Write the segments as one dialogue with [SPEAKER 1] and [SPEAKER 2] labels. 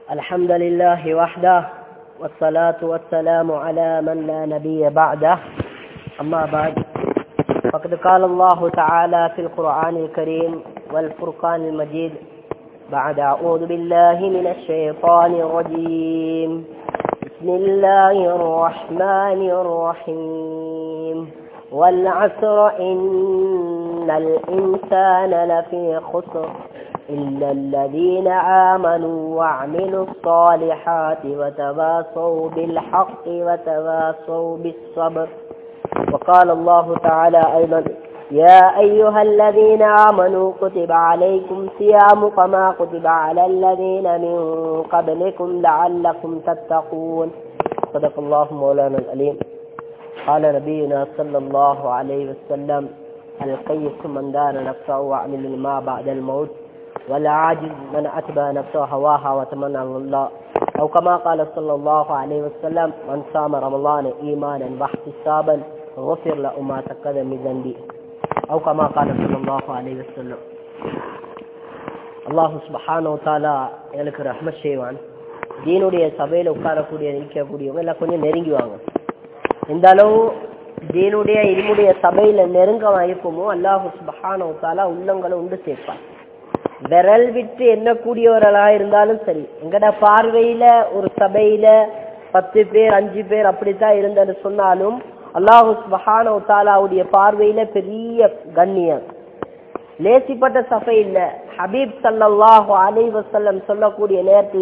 [SPEAKER 1] الحمد لله وحده والصلاة والسلام على من لا نبي بعده أما بعد فقد قال الله تعالى في القرآن الكريم والفرقان المجيد بعد أعوذ بالله من الشيطان الرجيم بسم الله الرحمن الرحيم والعسر إن الإنسان لفي خسر إلا الذين آمنوا وعملوا الصالحات وتواصوا بالحق وتواصوا بالصبر وقال الله تعالى أيضا يا أيها الذين آمنوا كتب عليكم صيام كما كتب على الذين من قبلكم لعلكم تتقون صدق الله مولانا العليم قال نبينا صلى الله عليه وسلم القيس من دان نفسه وعمل ما بعد الموت والعاجز من أتبع نفسه هواها وتمنى على الله أو كما قال صلى الله عليه وسلم من صام رمضان إيمانا واحتسابا غفر له ما تقدم من ذنبه أو كما قال صلى الله عليه وسلم அல்லாஹு சுபஹானோ தாலா எனக்கு ரஹ்மத் செய்வான் தீனுடைய சபையில உட்காரக்கூடிய நிற்கக்கூடியவங்க எல்லாம் கொஞ்சம் நெருங்கி வாங்க எந்த அளவு தீனுடைய இருமுடைய சபையில நெருங்க இருப்போமோ அல்லாஹு சுபஹானோ தாலா உள்ளங்களை உண்டு சேர்ப்பான் விரல் விட்டு எண்ணக்கூடியவர்களா இருந்தாலும் சரி எங்கட பார்வையில ஒரு சபையில பத்து பேர் அஞ்சு பேர் அப்படித்தான் இருந்தது சொன்னாலும் அல்லாஹு சுபஹானோ தாலாவுடைய பார்வையில பெரிய கண்ணியம் லேசிப்பட்ட சபை இல்ல ஹபீப் சல்லாஹு அலை வசல்லம் சொல்லக்கூடிய நேரத்துல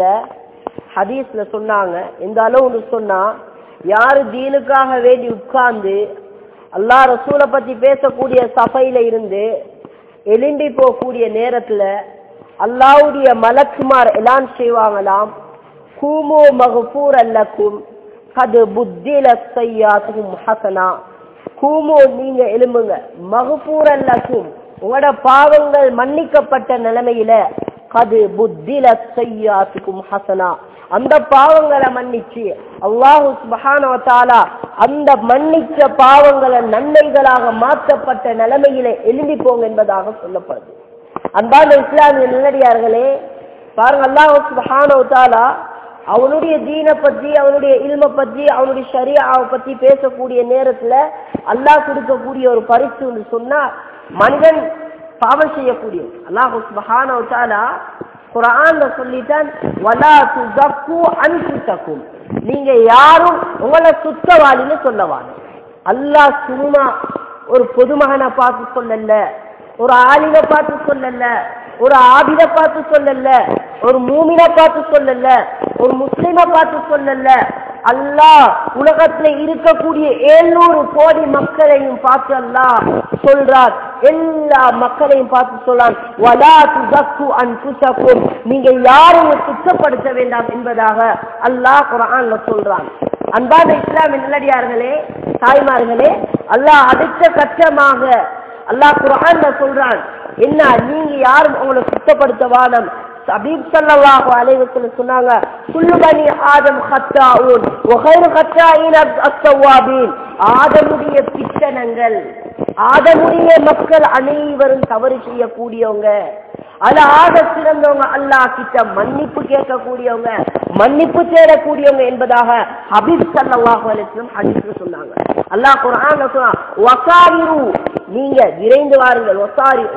[SPEAKER 1] ஹதீஸ்ல சொன்னாங்க இந்த அளவு சொன்னா யாரு தீனுக்காக வேண்டி உட்கார்ந்து அல்லா ரசூலை பத்தி பேசக்கூடிய சபையில இருந்து எலும்பி போகக்கூடிய நேரத்துல அல்லாவுடைய மலக்குமார் எலான் செய்வாங்களாம் கூமோ மகபூர் அல்லக்கும் கது புத்தில செய்யாத்துக்கும் ஹசனா கூமோ நீங்க எலும்புங்க மகபூர் அல்லக்கும் உங்களோட பாவங்கள் மன்னிக்கப்பட்ட நிலைமையில கது புத்தில செய்யாத்துக்கும் ஹசனா அந்த பாவங்களை மன்னிச்சு அல்லாஹு சுபஹானவத்தாலா அந்த மன்னிச்ச பாவங்களை நன்மைகளாக மாற்றப்பட்ட நிலைமையில எழுதி போங்க என்பதாக சொல்லப்படுது அன்பான இஸ்லாமிய நல்லடியார்களே பாருங்க அல்லாஹு சுபஹானவத்தாலா அவனுடைய தீனை பத்தி அவனுடைய இல்ம பத்தி அவனுடைய ஷரியாவை பத்தி பேசக்கூடிய நேரத்துல அல்லாஹ் கொடுக்கக்கூடிய ஒரு பரிசு சொன்னா மனிதன் பாவம் செய்யக்கூடிய அல்லாஹு சுபஹானவத்தாலா குரான்ல சொல்லிட்டான் வலா துசக்கு அன்புசக்கும் நீங்க யாரும் உங்களை சுத்தவாளின்னு சொல்லவாங்க அல்லாஹ் சும்மா ஒரு பொதுமகனை பார்த்து சொல்லல ஒரு ஆளின பார்த்து சொல்லல ஒரு ஆபித பார்த்து சொல்லல ஒரு மூமின பார்த்து சொல்லல ஒரு முஸ்லிம பார்த்து சொல்லல அல்லாஹ் உலகத்துல இருக்கக்கூடிய ஏழ்நூறு கோடி மக்களையும் பார்த்து அல்லாஹ் சொல்றார் எல்லா மக்களையும் பார்த்து சொல்றான் வலா துசக்கு அன்புசக்கும் நீங்க யாரும் சுத்தப்படுத்த வேண்டாம் என்பதாக அல்லாஹ் குரான்ல சொல்றான் அன்பான இஸ்லாமிய நல்லடியார்களே தாய்மார்களே அல்லாஹ் அடுத்த கட்டமாக அல்லாஹ் குரான்ல சொல்றான் என்ன நீங்க யாரும் உங்களை சுத்தப்படுத்த வானம் ஹபீப் ஸல்லல்லாஹு அலைஹி வஸல்லம் சொன்னாங்க குல்லு பனி ஆதம் ஹத்தாஊன் வ கைரு ஹத்தாயின் அத்தவாபீன் ஆதமுடைய பித்தனங்கள் ஆதமுடைய மக்கள் அனைவரும் தவறு செய்யக்கூடியவங்க அது ஆக சிறந்தவங்க அல்லாஹ் கிட்ட மன்னிப்பு கேட்கக்கூடியவங்க மன்னிப்பு தேடக்கூடியவங்க என்பதாக ஹபீப் ஸல்லல்லாஹு அலைஹி வஸல்லம் ஹதீஸ்ல சொன்னாங்க அல்லாஹ் குர்ஆன்ல சொன்னா வசாரிரு நீங்க விரைந்து வாருங்கள் வசாரி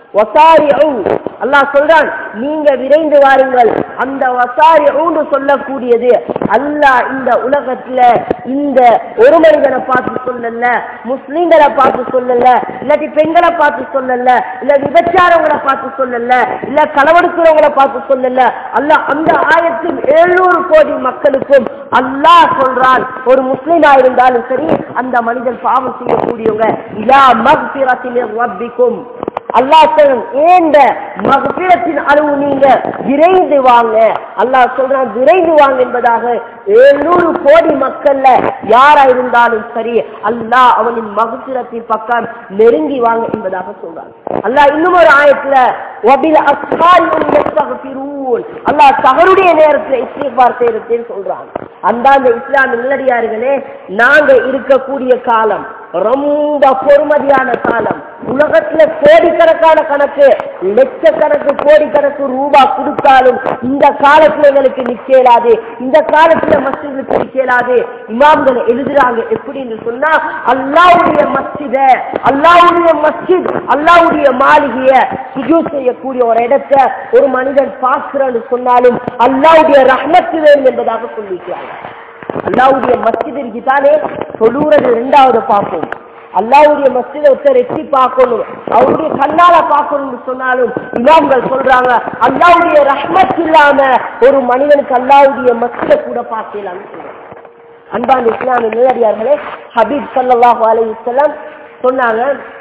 [SPEAKER 1] வசாரி அல்லாஹ் சொல்றான் நீங்க விரைந்து வாருங்கள் அந்த வசாரி சொல்லக்கூடியது அல்லாஹ் இந்த உலகத்துல இந்த ஒரு மனிதனை பார்த்து சொல்லல முஸ்லிம்களை பார்த்து சொல்லல இல்லாட்டி பெண்களை பார்த்து சொல்லல இல்ல விபச்சாரங்களை பார்த்து சொல்லல இல்ல களவெடுக்கிறவங்களை பார்த்து சொல்லல அல்லாஹ் அந்த ஆயிரத்தி எழுநூறு கோடி மக்களுக்கும் அல்லாஹ் சொல்றான் ஒரு முஸ்லிமா இருந்தாலும் சரி அந்த மனிதன் பாவம் செய்யக்கூடியவங்க இலா மக்பிரத்தின் ரப்பிக்கும் அல்லாஹ் சொல்றான் ஏண்ட மகபிரத்தின் அளவு நீங்க விரைந்து வாங்க அல்லாஹ் சொல்றான் விரைந்து வாங்க என்பதாக எழுநூறு கோடி மக்கள்ல யாரா இருந்தாலும் சரி அல்லாஹ் அவனின் மகபிரத்தின் பக்கம் நெருங்கி வாங்க என்பதாக சொல்றான் அல்லாஹ் இன்னும் ஒரு ஆயத்துல வபில அஸ்காரியும் யஸ்தக்ஃபிரூன் அல்லாஹ் சகருடைய நேரத்துல இஸ்திக்பார் செய்யறதுன்னு சொல்றான் அந்த அந்த இஸ்லாம் நல்லடியார்களே நாங்க இருக்கக்கூடிய காலம் ரொம்ப பொறுமதியான காலம் உலகத்துல கோடிக்கணக்கான கணக்கு லட்சக்கணக்கு கோடிக்கணக்கு ரூபா கொடுத்தாலும் இந்த காலத்துல எங்களுக்கு நிக்கலாது இந்த காலத்துல மஸ்ஜிதுக்கு நிக்கலாது இமாம்கள் எழுதுறாங்க எப்படின்னு சொன்னா அல்லாவுடைய மஸ்ஜித அல்லாவுடைய மஸ்ஜித் அல்லாவுடைய மாளிகைய சுஜூ செய்யக்கூடிய ஒரு இடத்தை ஒரு மனிதன் பார்க்கிறான்னு சொன்னாலும் அல்லாவுடைய ரஹ்மத்து வேணும் என்பதாக சொல்லிக்கிறாங்க அல்லாவுடைய மஸ்ஜித் இருக்குதானே தொழுறது ரெண்டாவது பார்ப்போம் அல்லாவுடைய மஸ்ஜிதை ஒருத்தர் எட்டி பார்க்கணும் அவருடைய கண்ணால பார்க்கணும்னு சொன்னாலும் இமாம்கள் சொல்றாங்க அல்லாவுடைய ரஹ்மத் இல்லாம ஒரு மனிதனுக்கு அல்லாவுடைய மஸ்ஜிதை கூட பார்க்கலாம்னு சொல்றாங்க அன்பான இஸ்லாமிய நிலடியார்களே ஹபீப் சல்லாஹு அலைஹிஸ்ஸலாம் சொன்னாங்க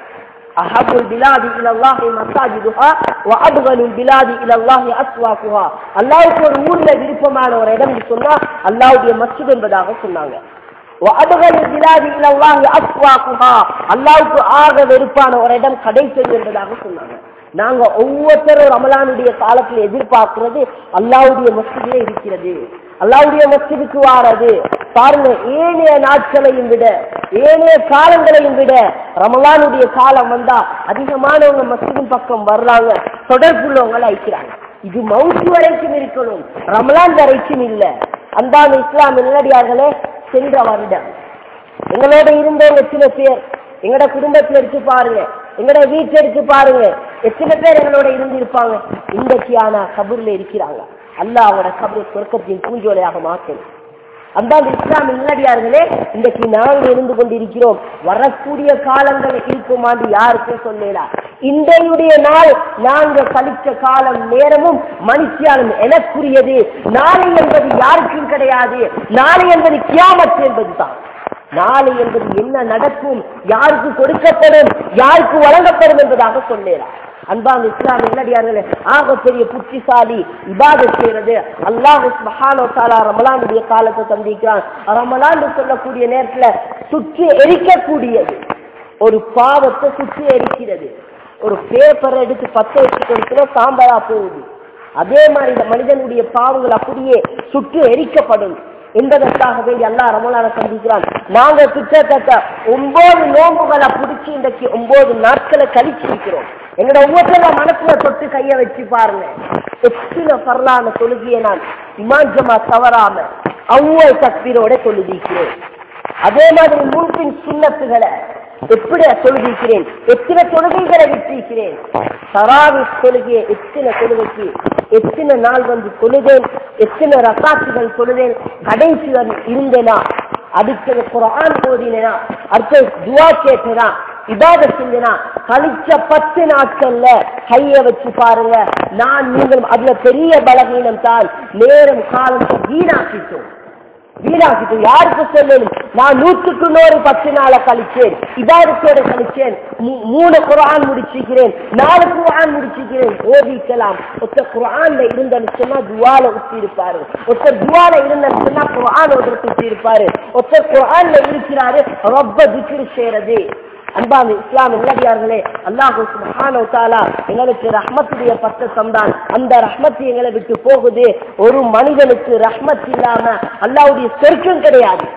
[SPEAKER 1] அஹபுல் பிலாதி இலல்லாஹி மசாஜிதுஹா வ அப்கலுல் பிலாதி இலல்லாஹி அஸ்வாகுஹா அல்லாஹ்வுக்கு ஒரு ஊர்ல விருப்பமான ஒரு இடம் சொன்னா அல்லாஹ்வுடைய மஸ்ஜித் என்பதாக சொன்னாங்க வ அப்கலுல் பிலாதி இலல்லாஹி அஸ்வாகுஹா அல்லாஹ்வுக்கு ஆக வெறுப்பான ஒரு இடம் கடை தெரு என்பதாக சொன்னாங்க நாங்க ஒவ்வொருத்தரும் ரமலானுடைய காலத்துல எதிர்பார்க்கிறது அல்லாவுடைய மஸ்ஜிதிலே இருக்கிறது அல்லாவுடைய மஸ்ஜிதுக்கு வாரது பாருங்க ஏனைய நாட்களையும் விட ஏனைய காலங்களையும் விட ரமலானுடைய காலம் வந்தா அதிகமானவங்க மஸ்ஜிதின் பக்கம் வர்றாங்க தொடர்புள்ளவங்களை அழைக்கிறாங்க இது மவுத்து வரைக்கும் இருக்கணும் ரமலான் வரைக்கும் இல்ல அந்தான இஸ்லாம் நல்லடியார்களே சென்ற வருடம் எங்களோட இருந்தவங்க சில பேர் எங்கட குடும்பத்துல எடுத்து பாருங்க எங்கட வீட்டுல எடுத்து பாருங்க எத்தனை பேர் எங்களோட இருந்து இருப்பாங்க இன்றைக்கு ஆனா கபூர்ல இருக்கிறாங்க அல்லாஹ் அவரோட கபூர் சொர்க்கத்தின் பூஞ்சோலையாக மாற்றணும் அந்த இஸ்லாம் இல்லடியார்களே இன்றைக்கு நாங்க இருந்து கொண்டிருக்கிறோம் வரக்கூடிய காலங்கள் இருக்குமாண்டு யாருக்கும் சொல்லலாம் இன்றையுடைய நாள் நாங்க கழித்த காலம் நேரமும் மனுஷியாலும் எனக்குரியது நாளை என்பது யாருக்கும் கிடையாது நாளை என்பது கியாமத்து என்பதுதான் நாளை என்பது என்ன நடக்கும் யாருக்கு கொடுக்கப்படும் யாருக்கு வழங்கப்படும் என்பதாக சொல்லலாம் அன்பான இஸ்லாம் நல்லடியார்களே ஆக பெரிய புத்திசாலி இபாதத் செய்யறது அல்லாஹு மகானோ தாலா ரமலானுடைய காலத்தை சந்திக்கிறான் ரமலான் சொல்லக்கூடிய நேரத்துல சுற்றி எரிக்கக்கூடியது ஒரு பாவத்தை சுற்றி எரிக்கிறது ஒரு பேப்பரை எடுத்து பத்த வச்சு கொடுத்தா சாம்பலா போகுது அதே மாதிரி இந்த மனிதனுடைய பாவங்கள் அப்படியே சுற்றி எரிக்கப்படும் என்பதற்காக வேண்டி அல்லா ரமலான சந்திக்கிறான் நாங்க கிட்டத்தட்ட ஒன்பது நோம்புகளை பிடிச்சி இன்றைக்கு ஒன்பது நாட்களை கழிச்சிருக்கிறோம் எங்களோட ஒவ்வொருத்தர மனசுல தொட்டு கைய வச்சு பாருங்க எத்தனை பரலான தொழுகிய நான் இமாஞ்சமா தவறாம அவ்வளவு தக்பீரோட தொழுதிக்கிறேன் அதே மாதிரி முன்பின் சுண்ணத்துகளை எப்படி தொழுதிக்கிறேன் எத்தனை தொழுகைகளை விட்டிருக்கிறேன் சராவி தொழுகையை எத்தனை தொழுகைக்கு எத்தனை நாள் வந்து தொழுதேன் எத்தனை ரசாத்துகள் தொழுதேன் கடைசி இருந்தேனா அடுத்தது குரான் ஓதினா அடுத்தது துவா கேட்டனா இபாத செஞ்சனா கழிச்ச பத்து நாட்கள்ல கைய வச்சு பாருங்க நான் நீங்கள் அதுல பெரிய பலகீனம் தான் நேரம் காலம் வீணாக்கிட்டோம் வீணாக்கிட்டு யாருக்கு சொல்லணும் நான் நூற்றுக்கு நூறு பத்து நாளை கழிச்சேன் இபாதத்தோட கழிச்சேன் மூணு குரான் முடிச்சிருக்கிறேன் நாலு குரான் முடிச்சிருக்கிறேன் ஓதிக்கலாம் ஒருத்தர் குரான்ல இருந்தன்னு சொன்னா துவால ஊற்றி இருப்பாரு ஒருத்தர் துவால இருந்தன்னு சொன்னா குரான் ஓதுறது ஊற்றி இருப்பாரு ஒருத்தர் குரான்ல இருக்கிறாரு ரொம்ப திக்கிரு செய்யறது அன்பான இஸ்லாம் உள்ளடியார்களே அல்லாஹு சுப்ஹானஹு தஆலா எங்களுக்கு ரஹ்மத்துடைய பட்டத்தம் தான் அந்த ரஹ்மத் எங்களை விட்டு போகுது ஒரு மனிதனுக்கு ரஹ்மத் இல்லாம அல்லாஹ்வுடைய சொர்க்கம் கிடையாது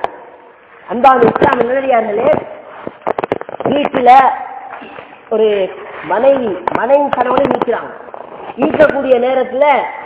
[SPEAKER 1] அன்பான இஸ்லாம் உள்ளடியார்களே வீட்டுல ஒரு மனைவி மனைவி கணவனை நீக்கிறாங்க ஈக்கக்கூடிய நேரத்துல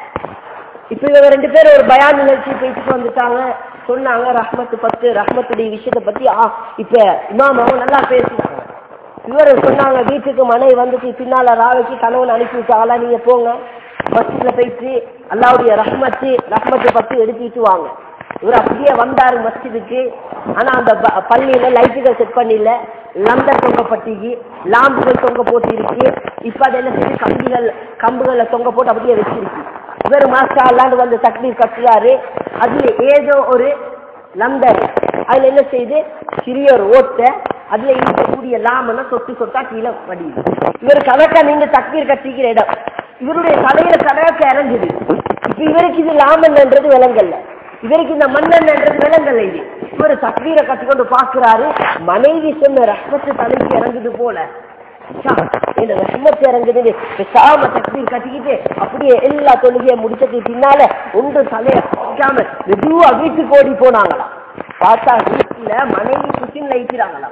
[SPEAKER 1] இப்ப இவங்க ரெண்டு பேரும் ஒரு பயான் நிகழ்ச்சி பேசிட்டு வந்துட்டாங்க சொன்னாங்க ரஹ்மத்து பத்து ரஹ்மத்துடைய விஷயத்தை பத்தி ஆ இப்ப இமாமாவும் நல்லா பேசினாங்க இவர் சொன்னாங்க வீட்டுக்கு மனைவி வந்துட்டு பின்னால ராவைக்கு கணவன் அனுப்பி விட்டாங்களா நீங்க போங்க மஸ்ஜித்ல போயிட்டு அல்லாவுடைய ரஹ்மத்து ரஹ்மத்து பத்தி எடுத்துட்டு வாங்க இவர் அப்படியே வந்தாரு மஸ்ஜிதுக்கு ஆனா அந்த ப- பள்ளியில லைட்டுகள் செட் பண்ணல லந்தர் தொங்கப்பட்டிக்கு லாம்புகள் தொங்க போட்டு இருக்கு இப்ப அது என்ன செய்யுது கம்பிகள் கம்புகளை தொங்க போட்டு அப்படியே வச்சிருக்கு இவர் மாஸ்டர் அல்லாண்டு வந்து தக்பீர் கட்டுறாரு அதுல ஏதோ ஒரு லந்தர் அதுல என்ன செய்யுது சிறிய ஒரு ஓட்டை அதுல இருக்கக்கூடிய லாமனை சொட்டு சொட்டா கீழே வடியுது இவர் கணக்கா நீங்க தக்பீர் கட்டிக்கிற இடம் இவருடைய தலையில கணக்கு இறங்குது இப்ப இவருக்கு இது லாமன்ன்றது விலங்கல்ல இவருக்கு இந்த மன்னன்ன்றது விலங்கல்ல இது இவர் தக்பீரை கட்டிக்கொண்டு பாக்குறாரு மனைவி சொன்ன ரஹ்மத்து தலைக்கு இறங்குது போல ச்சா, இந்த ரஹ்மத்து இறங்குது பேசாம தக்பீர் கட்டிக்கிட்டு அப்படியே எல்லா தொழுகையை முடிச்சதுக்கு பின்னால ஒன்று தலைய வைக்காம மெதுவா வீட்டுக்கு ஓடி போனாங்களாம் பார்த்தா வீட்டுல மனைவி குச்சின்ல இருக்கிறாங்களாம்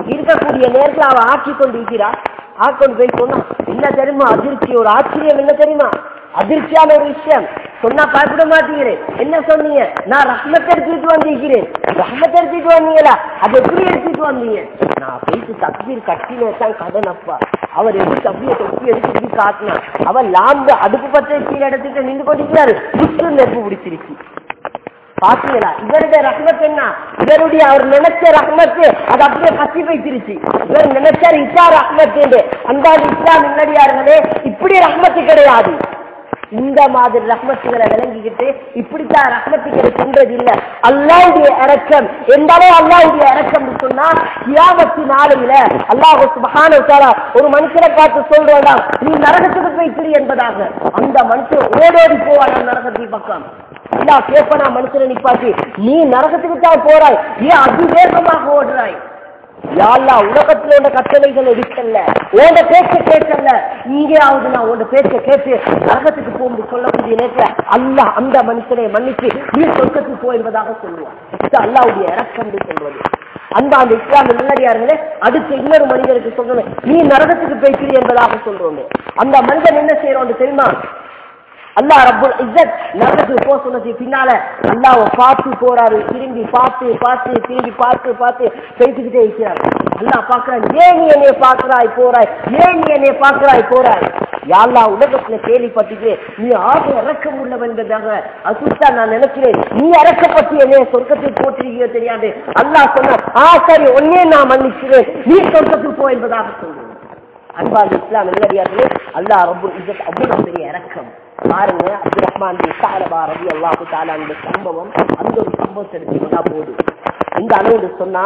[SPEAKER 1] இருக்கக்கூடிய நேரத்தில் அவ ஆக்கி கொண்டு இருக்கிறா ஆக்கொண்டு போய் சொன்னா என்ன தெரியுமா அதிர்ச்சி ஒரு ஆச்சரியம் என்ன தெரியுமா அதிர்ச்சியான ஒரு விஷயம் சொன்னா பயப்பட மாட்டீங்களே என்ன சொன்னீங்க நான் ரஹ்மத்தை எடுத்துட்டு வந்திருக்கிறேன் ரஹ்மத்தை எடுத்துட்டு வந்தீங்களா அது எப்படி எடுத்துட்டு வந்தீங்க நான் போயிட்டு தப்பீர் கட்டின தான் கடன் அப்பா அவர் எடுத்து அப்படியே தொப்பி எடுத்து இப்படி காட்டினான் அவர் லாம்பு அடுப்பு பற்ற கீழே எடுத்துட்டு நின்று கொண்டிருக்கிறாரு புஷ்டு நெருப்பு பிடிச்சிருச்சு பாத்தீங்களா இவருடைய ரஹ்மத் என்ன இவருடைய அவர் நினைச்ச ரஹ்மத்து அது அப்படியே பத்தி வைத்திருச்சு இவர் நினைச்சார் இசா ரஹ்மத் என்று அந்த இஸ்லாம் முன்னடியார்களே இப்படி ரஹ்மத்து கிடையாது இந்த மாதிரி ரஹ்மத்துகளை விளங்கிக்கிட்டு இப்படித்தான் ரஹ்மத்துகளை சென்றது இல்ல அல்லாவுடைய இறக்கம் எந்த அளவு அல்லாவுடைய இறக்கம் சொன்னா கியாமத்து நாளையில அல்லாஹ் சுபஹான ஒரு மனுஷனை பார்த்து சொல்றான் நீ நரகத்துக்கு போய்த்திரு என்பதாக அந்த மனுஷன் ஓடோடி போவான் நரகத்தின் பக்கம் அல்லா கேப்பனா மனுஷனை நிப்பாட்டி நீ நரகத்துக்கு தான் போறாய் ஏன் அதிவேகமாக ஓடுறாய் யாழ்லா உலகத்துல உள்ள கட்டளைகள் எடுக்கல உண்ட பேச்ச கேட்கல இங்கேயாவது நான் உண்ட பேச்ச கேட்டு நரகத்துக்கு போகும்போது சொல்லக்கூடிய நேரத்துல அல்லாஹ் அந்த மனுஷனை மன்னிச்சு நீ சொர்க்கத்துக்கு போ என்பதாக சொல்லுவான் இது அல்லாவுடைய இறக்கம் சொல்வது அந்த அந்த இஸ்லாம் நல்லடியார்களே அடுத்து இன்னொரு மனிதருக்கு சொல்றேன் நீ நரகத்துக்கு போய்க்கிறீ என்பதாக சொல்றோம் அந்த மனிதன் என்ன செய்யறோம் தெரியுமா அல்லாஹ் ரப்புல் இஸ்ஸத் நரகத்துக்கு போக சொன்னது பின்னால அல்லாஹ்வை பார்த்து போறாரு திரும்பி பார்த்து பார்த்து திரும்பி பார்த்து பார்த்து பேசிக்கிட்டே இருக்கிறார் அல்லாஹ் பார்க்கிறான் ஏன் நீ என்னைய பார்க்கிறாய் போறாய் ஏன் நீ என்னைய பார்க்கிறாய் போறாய் யாழ்லா உலகத்துல கேள்விப்பட்டுட்டு நீ ஆக இறக்கம் உள்ளவன் என்பதாக அசுத்தா நான் நினைக்கிறேன் நீ இறக்கப்பட்டு என்னைய சொர்க்கத்தில் போட்டிருக்கியோ தெரியாது அல்லாஹ் சொன்ன ஆ சரி ஒன்னே நான் மன்னிக்கிறேன் நீ சொர்க்கத்துக்கு போ என்பதாக சொல்றேன் அன்பால் இஸ்லாம் நல்லடியார்களே அல்லாஹ் ரப்பு இஸ்ஸத் அவ்வளவு பெரிய இறக்கம் பாருங்க அப்துல் ரஹ்மான் பின் சாலபா ரவி அல்லாஹு தாலா இந்த சம்பவம் அந்த ஒரு சம்பவத்தை எடுத்துக்கிட்டா போதும் இந்த அளவு சொன்னா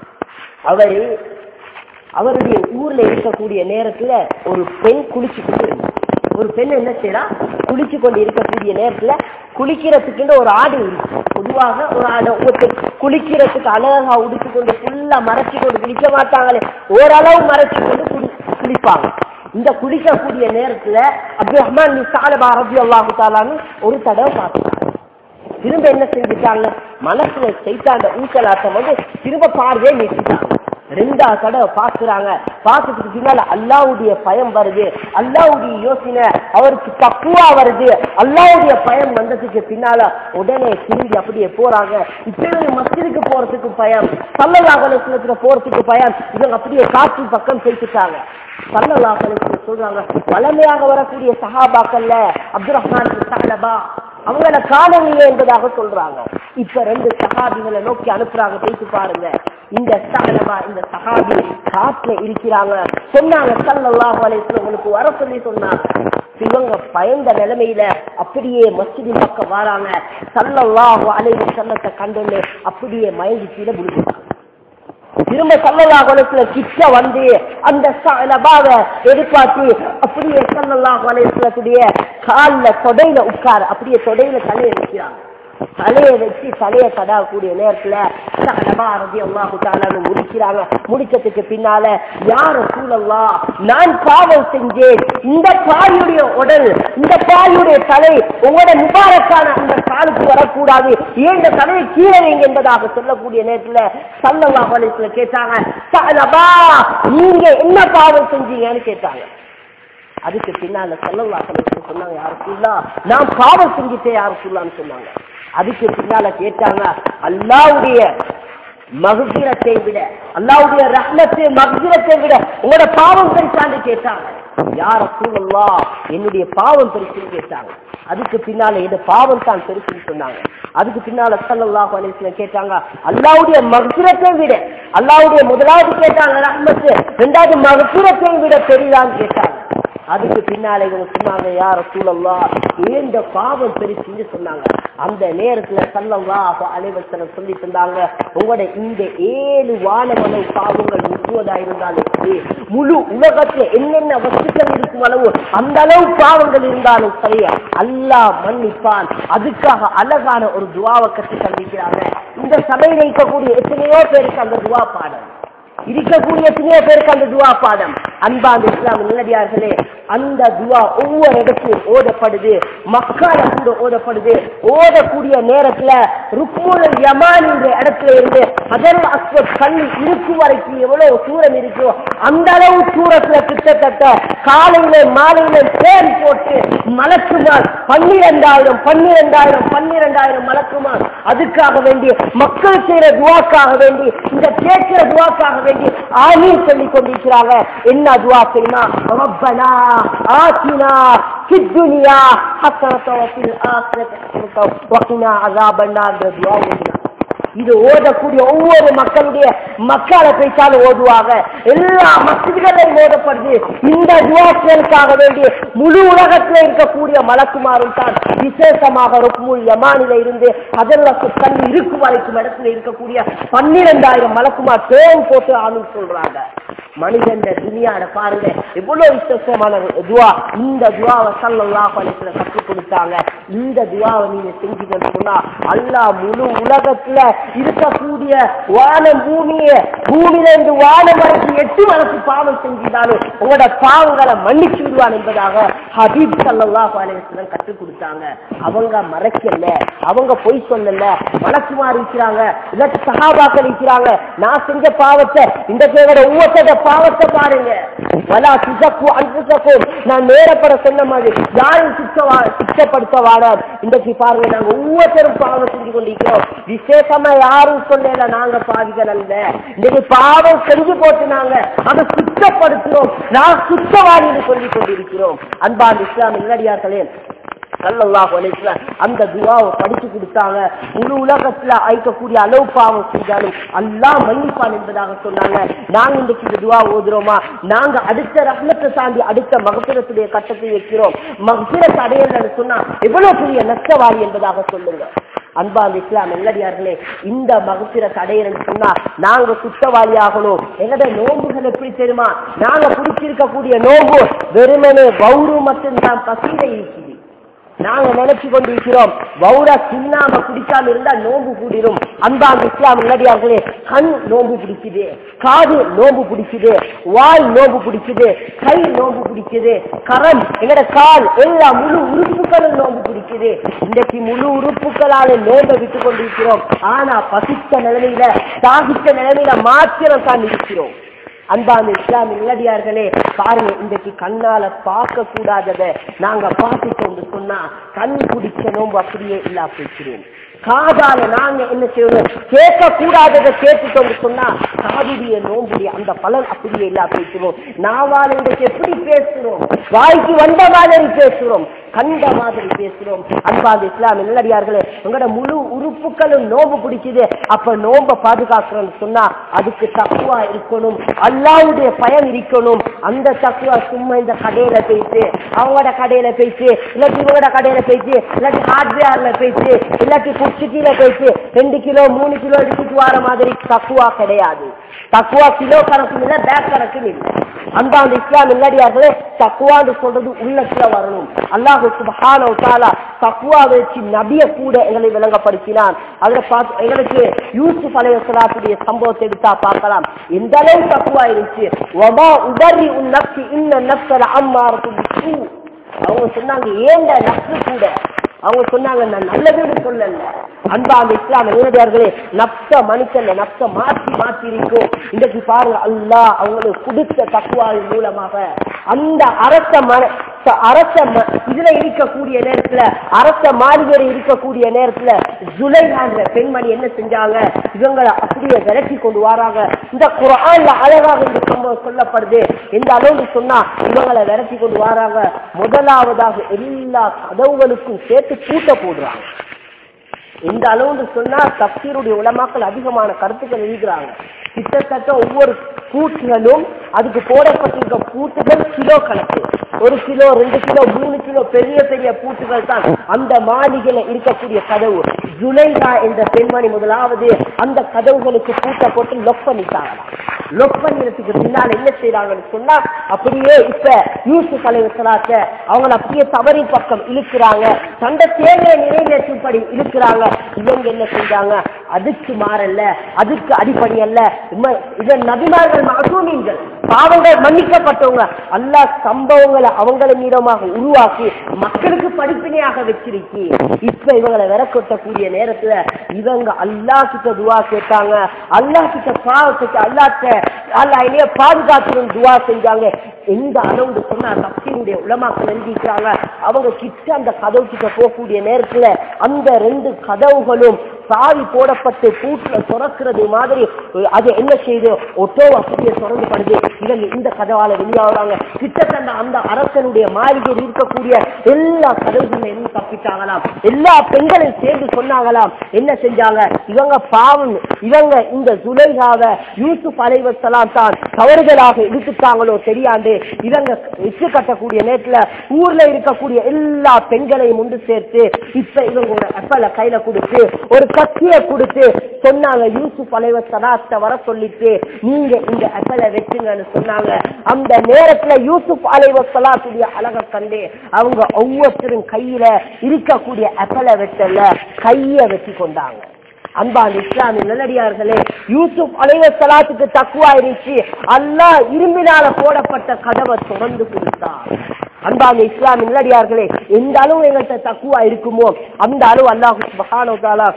[SPEAKER 1] அவரு அவருடைய ஊர்ல இருக்கக்கூடிய நேரத்துல ஒரு பெண் குளிச்சு கொண்டு இருந்தா. ஒரு பெண் என்ன செய்யறா குளிச்சு கொண்டு இருக்கக்கூடிய நேரத்துல குளிக்கிறதுக்குன்னு ஒரு ஆடு இருக்கு பொதுவாக ஒரு ஆடு ஒருத்தர் குளிக்கிறதுக்கு அழகா உடுத்து கொண்டு ஃபுல்லா மறைச்சு கொண்டு குளிக்க மாட்டாங்களே ஓரளவு மறைச்சு கொண்டு குளி குளிப்பாங்க இந்த குளிக்கக்கூடிய நேரத்துல அப்துல் ரஹ்மான் சாலபா ரபி அல்லாஹு தாலான்னு ஒரு தடவை பார்த்துட்டாங்க திரும்ப என்ன செஞ்சுட்டாங்க மனசுல செய்தாண்ட ஊசலாட்டம் வந்து திரும்ப பார்வையை நிறுத்திட்டாங்க ரெண்டா தடவை பாக்குறாங்க பார்த்ததுக்கு பின்னால அல்லாவுடைய பயம் வருது அல்லாவுடைய யோசனை அவருக்கு தக்குவா வருது அல்லாவுடைய பயம் வந்ததுக்கு பின்னால உடனே திரும்பி அப்படியே போறாங்க இப்பவே மஸ்ஜிதுக்கு போறதுக்கு பயம் சல்லல்லாஹலத்துல போறதுக்கு பயம் இவங்க அப்படியே காற்று பக்கம் பேசிட்டாங்க சல்லல்லாஹலத்துல சொல்றாங்க வளமையாக வரக்கூடிய சஹாபாக்கள்ல அப்துல் ரஹ்மான் சாலபா அவங்கள காணவில்லை என்பதாக சொல்றாங்க இப்ப ரெண்டு சஹாபிகளை நோக்கி அனுப்புறாங்க பேசி பாருங்க இந்த சாலபா இந்த சஹாபி காட்டுல இருக்கிறாங்க சொன்னாங்க சல்லல்லாஹு அலைஹி உங்களுக்கு வர சொல்லி சொன்னாங்க இவங்க பயந்த நிலைமையில அப்படியே மஸ்ஜிதின் பக்கம் வராங்க சல்லல்லாஹு அலைஹி சல்லத்தை கண்டு அப்படியே மயங்கி கீழே விழுகிறாங்க திரும்ப சல்லல்லா குலத்துல கிட்ட வந்து அந்த சலபாவை எதிர்பார்த்து அப்படியே சல்லல்லா குலத்துடைய கால்ல தொடையில உட்கார அப்படியே தொடையில தலையை வைக்கிறாங்க தலையை வச்சு தலையை தடாக்கூடிய நேரத்துல சலபா ரதி அல்லாஹு தாலான்னு முடிக்கிறாங்க முடிச்சதுக்கு பின்னால யார சூழல்லா நான் பாவம் செஞ்சேன் இந்த பாயுடைய உடல் இந்த பாயுடைய தலை உங்களோட முபாரக்கான அந்த காலுக்கு வரக்கூடாது ஏன் இந்த தலையை கீழே வைங்க என்பதாக சொல்லக்கூடிய நேரத்துல சல்லல்லா அலிஸ்ல கேட்டாங்க சலபா நீங்க என்ன பாவம் செஞ்சீங்கன்னு கேட்டாங்க அதுக்கு பின்னால சல்லல்லா அலிஸ்ல சொன்னாங்க யாருக்குள்ளா நான் பாவம் செஞ்சுட்டேன் யாருக்குள்ளான்னு சொன்னாங்க அதுக்கு பின்னால கேட்டாங்க அல்லாவுடைய மகசீரத்தை விட அல்லாவுடைய ரஹ்மத்தை மகசீரத்தை விட உங்களோட பாவம் பெருசான்னு கேட்டாங்க யார சூழல்லா என்னுடைய பாவம் பெருசுன்னு கேட்டாங்க அதுக்கு பின்னால இந்த பாவம் தான் பெருசுன்னு சொன்னாங்க அதுக்கு பின்னால சல்லல்லாஹு அலைஹி வஸல்லம் கேட்டாங்க அல்லாவுடைய மகசீரத்தை விட அல்லாவுடைய முதலாவது கேட்டாங்க ரஹ்மத்து ரெண்டாவது மகசீரத்தை விட பெரிதான்னு கேட்டாங்க அதுக்கு பின்னால இவங்க சொன்னாங்க யார சூழல்லா ஏந்த பாவம் பெருசுன்னு சொன்னாங்க அந்த நேரத்துல சல்லல்லா அலைவசனம் சொல்லி தந்தாங்க உங்களோட இந்த ஏழு வானமலை பாவங்கள் முழுவதா இருந்தாலும் சரி முழு உலகத்துல என்னென்ன வஸ்துக்கள் இருக்கும் அளவு அந்த அளவு பாவங்கள் இருந்தாலும் சரி அல்லாஹ் மன்னிப்பான் அதுக்காக அழகான ஒரு துவாவை கற்று கண்டிக்கிறாங்க இந்த சபையில் இருக்கக்கூடிய எத்தனையோ பேருக்கு அந்த துவா பாடம் இருக்கக்கூடிய எத்தனையோ பேருக்கு அந்த துவா பாடம் அன்பா அந்த இஸ்லாம் நல்லடியார்களே அந்த துவா ஒவ்வொரு இடத்திலும் ஓதப்படுது மக்கால கூட ஓதப்படுது ஓதக்கூடிய நேரத்துல ருக்முல் யமான் என்ற இடத்துல இருந்து அதர் அஸ்வத் கல் இருக்கும் வரைக்கும் எவ்வளவு தூரம் இருக்கோ அந்த அளவு தூரத்துல கிட்டத்தட்ட காலையில மாலையில தேன் போட்டு மலக்குமார் பன்னிரெண்டாயிரம் பன்னிரெண்டாயிரம் பன்னிரெண்டாயிரம் மலக்குமார் அதுக்காக வேண்டி மக்கள் செய்யற துவாக்காக வேண்டி இந்த கேட்கிற துவாக்காக வேண்டி ஆமீன் சொல்லி கொண்டிருக்கிறாங்க என்ன துவா தெரியுமா ரப்பனா ஆத்தினா في الدنيا حسنة وفي الآخرة حسنة وقنا عذاب النار துவா ஓதுறாங்க இது ஓதக்கூடிய ஒவ்வொரு மக்களுடைய மக்களை பேச்சாலும் ஓதுவாங்க எல்லா மசிதிகளையும் ஓதப்படுது இந்த துவாக்களுக்காக வேண்டி முழு உலகத்தில் இருக்கக்கூடிய மலக்குமாரும் தான் விசேஷமாக ருக்முல் யமானில இருந்து அதெல்லாம் கண் இருக்கும் வரைக்கும் இடத்துல இருக்கக்கூடிய பன்னிரெண்டாயிரம் மலக்குமார் தேன் போட்டு ஆணும் சொல்றாங்க மனிதன் துனியாட பாருங்க எவ்வளவு விசேஷமான துவா இந்த துவாவை சல்லல்லாஹு அலைஹி வஸல்லம் கற்றுக் கொடுத்தாங்க இந்த துவாவை நீங்க செஞ்சீங்கன்னு சொன்னா அல்லாஹ் முழு உலகத்துல இருக்கக்கூடிய வானம் பூமியை பூமியில இருந்து வானம் வரைக்கும் எட்டு வரைக்கும் பாவம் செஞ்சிருந்தாலும் உங்களோட பாவங்களை மன்னிச்சு விடுவான் என்பதாக ஹபீப் சல்லல்லாஹு அலைஹி வஸல்லம் கற்றுக் கொடுத்தாங்க அவங்க மறைக்கல அவங்க பொய் சொல்லல மலக்குமார் இருக்கிறாங்க இல்லாட்டி சஹாபாக்கள் இருக்கிறாங்க நான் செஞ்ச பாவத்தை இந்த தேவட ஒவ்வொருத்தர பாவத்தை பாருங்க வலா சிசக்கு அன்புசக்கும் நான் நேரப்பட சொன்ன மாதிரி யாரும் சிச்சவா சிச்சப்படுத்த வாடார் இன்றைக்கு பாருங்க நாங்க ஒவ்வொருத்தரும் பாவம் செஞ்சு கொண்டிருக்கிறோம் விசேஷமா யாரும் சொல்லல நாங்க பாவிகள் அல்ல இன்னைக்கு பாவம் செஞ்சு போட்டு நாங்க அதை சுத்தப்படுத்துறோம் நான் சுத்தவாளின்னு சொல்லி கொண்டிருக்கிறோம் அன்பான் இஸ்லாம் இல்லடியார்களே சல்லல்லாஹு அலைஹி வஸல்லம் அந்த துவாவை படிச்சு கொடுத்தாங்க முழு உலகத்துல ஐக்கக்கூடிய அளவு பாவம் செஞ்சாலும் அல்லாஹ் மன்னிப்பான் என்பதாக சொன்னாங்க நாங்க இன்றைக்கு இந்த துவா ஓதுறோமா நாங்க அடுத்த ரஹ்மத்தை தாண்டி அடுத்த மகபிரத்துடைய கட்டத்தை வைக்கிறோம் மகபிரத் அடையலன்னு சொன்னா எவ்வளவு பெரிய நஷ்டவாளி என்பதாக சொல்லுங்க அன்பா அந்த இஸ்லாம் நல்லடியார்களே இந்த மகசிர தடையன்னு சொன்னா நாங்க குற்றவாளி ஆகணும் எங்கட நோம்புகள் எப்படி தெரியுமா நாங்க பிடிச்சிருக்கக்கூடிய நோம்பு வெறுமனே பௌரு மட்டும்தான் பசீர இருக்குது நாங்க நினைச்சு கொண்டிருக்கிறோம் வௌரா சின்னாம குடிக்காம இருந்தா நோம்பு கூடிரும் அன்பாங்க இஸ்லாம் நல்லடியார்களே கண் நோம்பு பிடிக்குது காது நோம்பு பிடிக்குது வாய் நோம்பு பிடிக்குது கை நோம்பு பிடிக்குது கரம் எங்கட கால் எல்லா முழு உறுப்புகளும் நோம்பு பிடிக்குது இன்றைக்கு முழு உறுப்புகளால நோம்பை விட்டு கொண்டிருக்கிறோம் ஆனா பசித்த நிலைமையில தாகித்த நிலைமையில மாத்திரம் தான் இருக்கிறோம் அன்பான இஸ்லாம் இல்லடியார்களே பாருங்க இன்றைக்கு கண்ணால பார்க்க கூடாதத நாங்க பார்த்துட்டோம் சொன்னா கண் குடிச்ச நோம்பு அப்படியே இல்லா போய்க்கிறோம் காதால நாங்க என்ன செய்யணும் கேட்க கூடாததை கேட்டுட்டோம் சொன்னா காதுடைய நோம்புடைய அந்த பலன் அப்படியே இல்லா போய்க்கிறோம் நாவால இன்றைக்கு எப்படி பேசுறோம் வாய்க்கு வந்த மாதிரி பேசுறோம் கண்ட மாதிரி பேசுறோம் அன்பாந்த இஸ்லாம் நல்லடியார்களே உங்களோட முழு உறுப்புகளும் நோம்பு பிடிக்குது அப்ப நோம்ப பாதுகாக்கிறோம்னு சொன்னா அதுக்கு தக்குவா இருக்கணும் அல்லாவுடைய பயம் இருக்கணும் அந்த தக்குவா சும்மா இந்த கடையில போயிட்டு அவங்களோட கடையில போயிட்டு இல்லாட்டி இவங்களோட கடையில போயிட்டு இல்லாட்டி ஹார்ட்வேர்ல போயிட்டு இல்லாட்டி குச்சிட்டியில போயிட்டு ரெண்டு கிலோ மூணு கிலோ எடுத்துட்டு வர மாதிரி தக்குவா கிடையாது தக்குவா கிலோ கணக்கு இல்லை பேக் கணக்கு இல்லை அந்த அந்த இஸ்லாம் இல்லடியார்களே தக்குவான்னு சொல்றது உள்ளத்துல வரணும் அல்லாஹு சுபஹான தாலா தக்குவா வச்சு நபிய கூட எங்களை விளங்கப்படுத்தினான் அதுல பார்த்து எங்களுக்கு யூசுப் அலைவசலாத்துடைய சம்பவத்தை எடுத்தா பார்க்கலாம் எந்த அளவு தக்குவா இருந்துச்சு ஒமா உதறி உன் நப்சி இன்ன நப்சல அம்மா அவங்க சொன்னாங்க ஏண்ட நப்சு கூட அவங்க சொன்னாங்க நான் நல்லதுன்னு சொல்லல அன்பா அந்த இஸ்லாம் நேரடியார்களே நப்ச மனுஷன் நப்ச மாற்றி மாற்றி இருக்கும் இன்றைக்கு பாருங்க அல்லாஹ் அவங்களுக்கு கொடுத்த தக்குவாவின் மூலமாக அந்த அரச மன அரச ம- இதுல இருக்கக்கூடிய நேரத்துல அரச மாளிகையில் இருக்கக்கூடிய நேரத்துல ஜுலைஹான்ற பெண்மணி என்ன செஞ்சாங்க இவங்களை அப்படியே விரட்டி கொண்டு வராங்க இந்த குரான்ல அழகாக இந்த சம்பவம் சொல்லப்படுது எந்த அளவுக்கு சொன்னா இவங்களை விரட்டி கொண்டு வராங்க முதலாவதாக எல்லா கதவுகளுக்கும் சேர்த்து பூட்ட போடுறாங்க இந்த அளவுன்னு சொன்னா தப்சீருடைய உலமாக்கள் அதிகமான கருத்துக்கள் எழுதுறாங்க கிட்டத்தட்ட ஒவ்வொரு பூட்டுகளும் அதுக்கு போடப்பட்டிருக்க பூட்டுகள் கிலோ கணக்கு ஒரு கிலோ ரெண்டு கிலோ மூணு கிலோ பெரிய பெரிய பூட்டுகள் தான் அந்த மாளிகையில இருக்கக்கூடிய கதவு ஜுலைகா என்ற பெண்மணி முதலாவது அந்த கதவுகளுக்கு பூட்டை போட்டு லொக் பண்ணிட்டாங்களாம் லொக் பண்ணிடத்துக்கு பின்னால் என்ன செய்யறாங்கன்னு சொன்னா அப்படியே இப்ப யூசுப் அலைவசலாத்த அவங்கள அப்படியே தவறின் பக்கம் இழுக்கிறாங்க தந்த தேவையை நிறைவேற்றும்படி இழுக்கிறாங்க இவங்க என்ன செஞ்சாங்க அதுக்கு மாறல்ல அதுக்கு அடிப்படை அல்ல இம்ம- இதன் நபிமார்கள் மாசூமீன்கள் பாவங்கள் மன்னிக்கப்பட்டவங்க அல்லாஹ் சம்பவங்களை அவங்கள மீதமாக உருவாக்கி மக்களுக்கு படிப்பினையாக வச்சிருக்கி இப்ப இவங்களை விரக்கொட்டக்கூடிய நேரத்துல இவங்க அல்லாஹ் கிட்ட துவா கேட்டாங்க அல்லாஹ் கிட்ட பாவத்துக்கு அல்லாட்ட அல்லாஹ் என்னைய பாதுகாத்துடும் துவா செஞ்சாங்க எந்த அளவுக்கு சொன்னா தப்சீருடைய உலமாக்கள் எழுதிக்கிறாங்க அவங்க கிட்ட அந்த கதவு கிட்ட போகக்கூடிய நேரத்துல அந்த ரெண்டு கதவுகளும் சாவி போடப்பட்டு பூட்டுல திறக்கிறது மாதிரி அது என்ன செய்யுது ஒட்டோ அப்படியே திறந்துப்படுது இவங்க இந்த கதவால வெளியாகிறாங்க கிட்டத்தட்ட அந்த அரசனுடைய மாளிகையில் இருக்கக்கூடிய எல்லா கதவுகளும் என்ன தப்பிட்டாங்களாம் எல்லா பெண்களும் சேர்ந்து சொன்னாங்களாம் என்ன செஞ்சாங்க இவங்க பாவம் இவங்க இந்த சுலைகாவ யூசுப் அலைவசலாம் தான் தவறுதலாக இழுத்துட்டாங்களோ தெரியாண்டு இவங்க இச்சு கட்டக்கூடிய நேரத்துல ஊர்ல இருக்கக்கூடிய எல்லா பெண்களையும் ஒன்று சேர்த்து இப்ப இவங்க ஒரு அப்பல கையில கொடுத்து ஒரு கத்திய கொடுத்து சொன்னாங்க யூசுப் அலைவர் சலாத்த வர சொல்லிட்டு நீங்க இந்த அப்பல வச்சுங்கன்னு சொன்னாங்க அந்த நேரத்துல யூசுப் அலைவர் சலாத்துடைய அழக கண்டு அவங்க ஒவ்வொருத்தரும் கையில இருக்கக்கூடிய அப்பல வெட்டல கைய வெட்டி கொண்டாங்க அன்பான் இஸ்லாமிய நல்லடியார்களே யூசுப் அலைவர் சலாத்துக்கு தக்குவா இருந்துச்சு அல்லாஹ் இரும்பினால போடப்பட்ட கதவை திறந்து கொடுத்தார் அன்பான இஸ்லாமிய நல்லடியார்களே எந்த அளவு எங்கள்கிட்ட தக்குவா இருக்குமோ அந்த அளவு அல்லாஹ் சுபஹானஹு வ தஆலா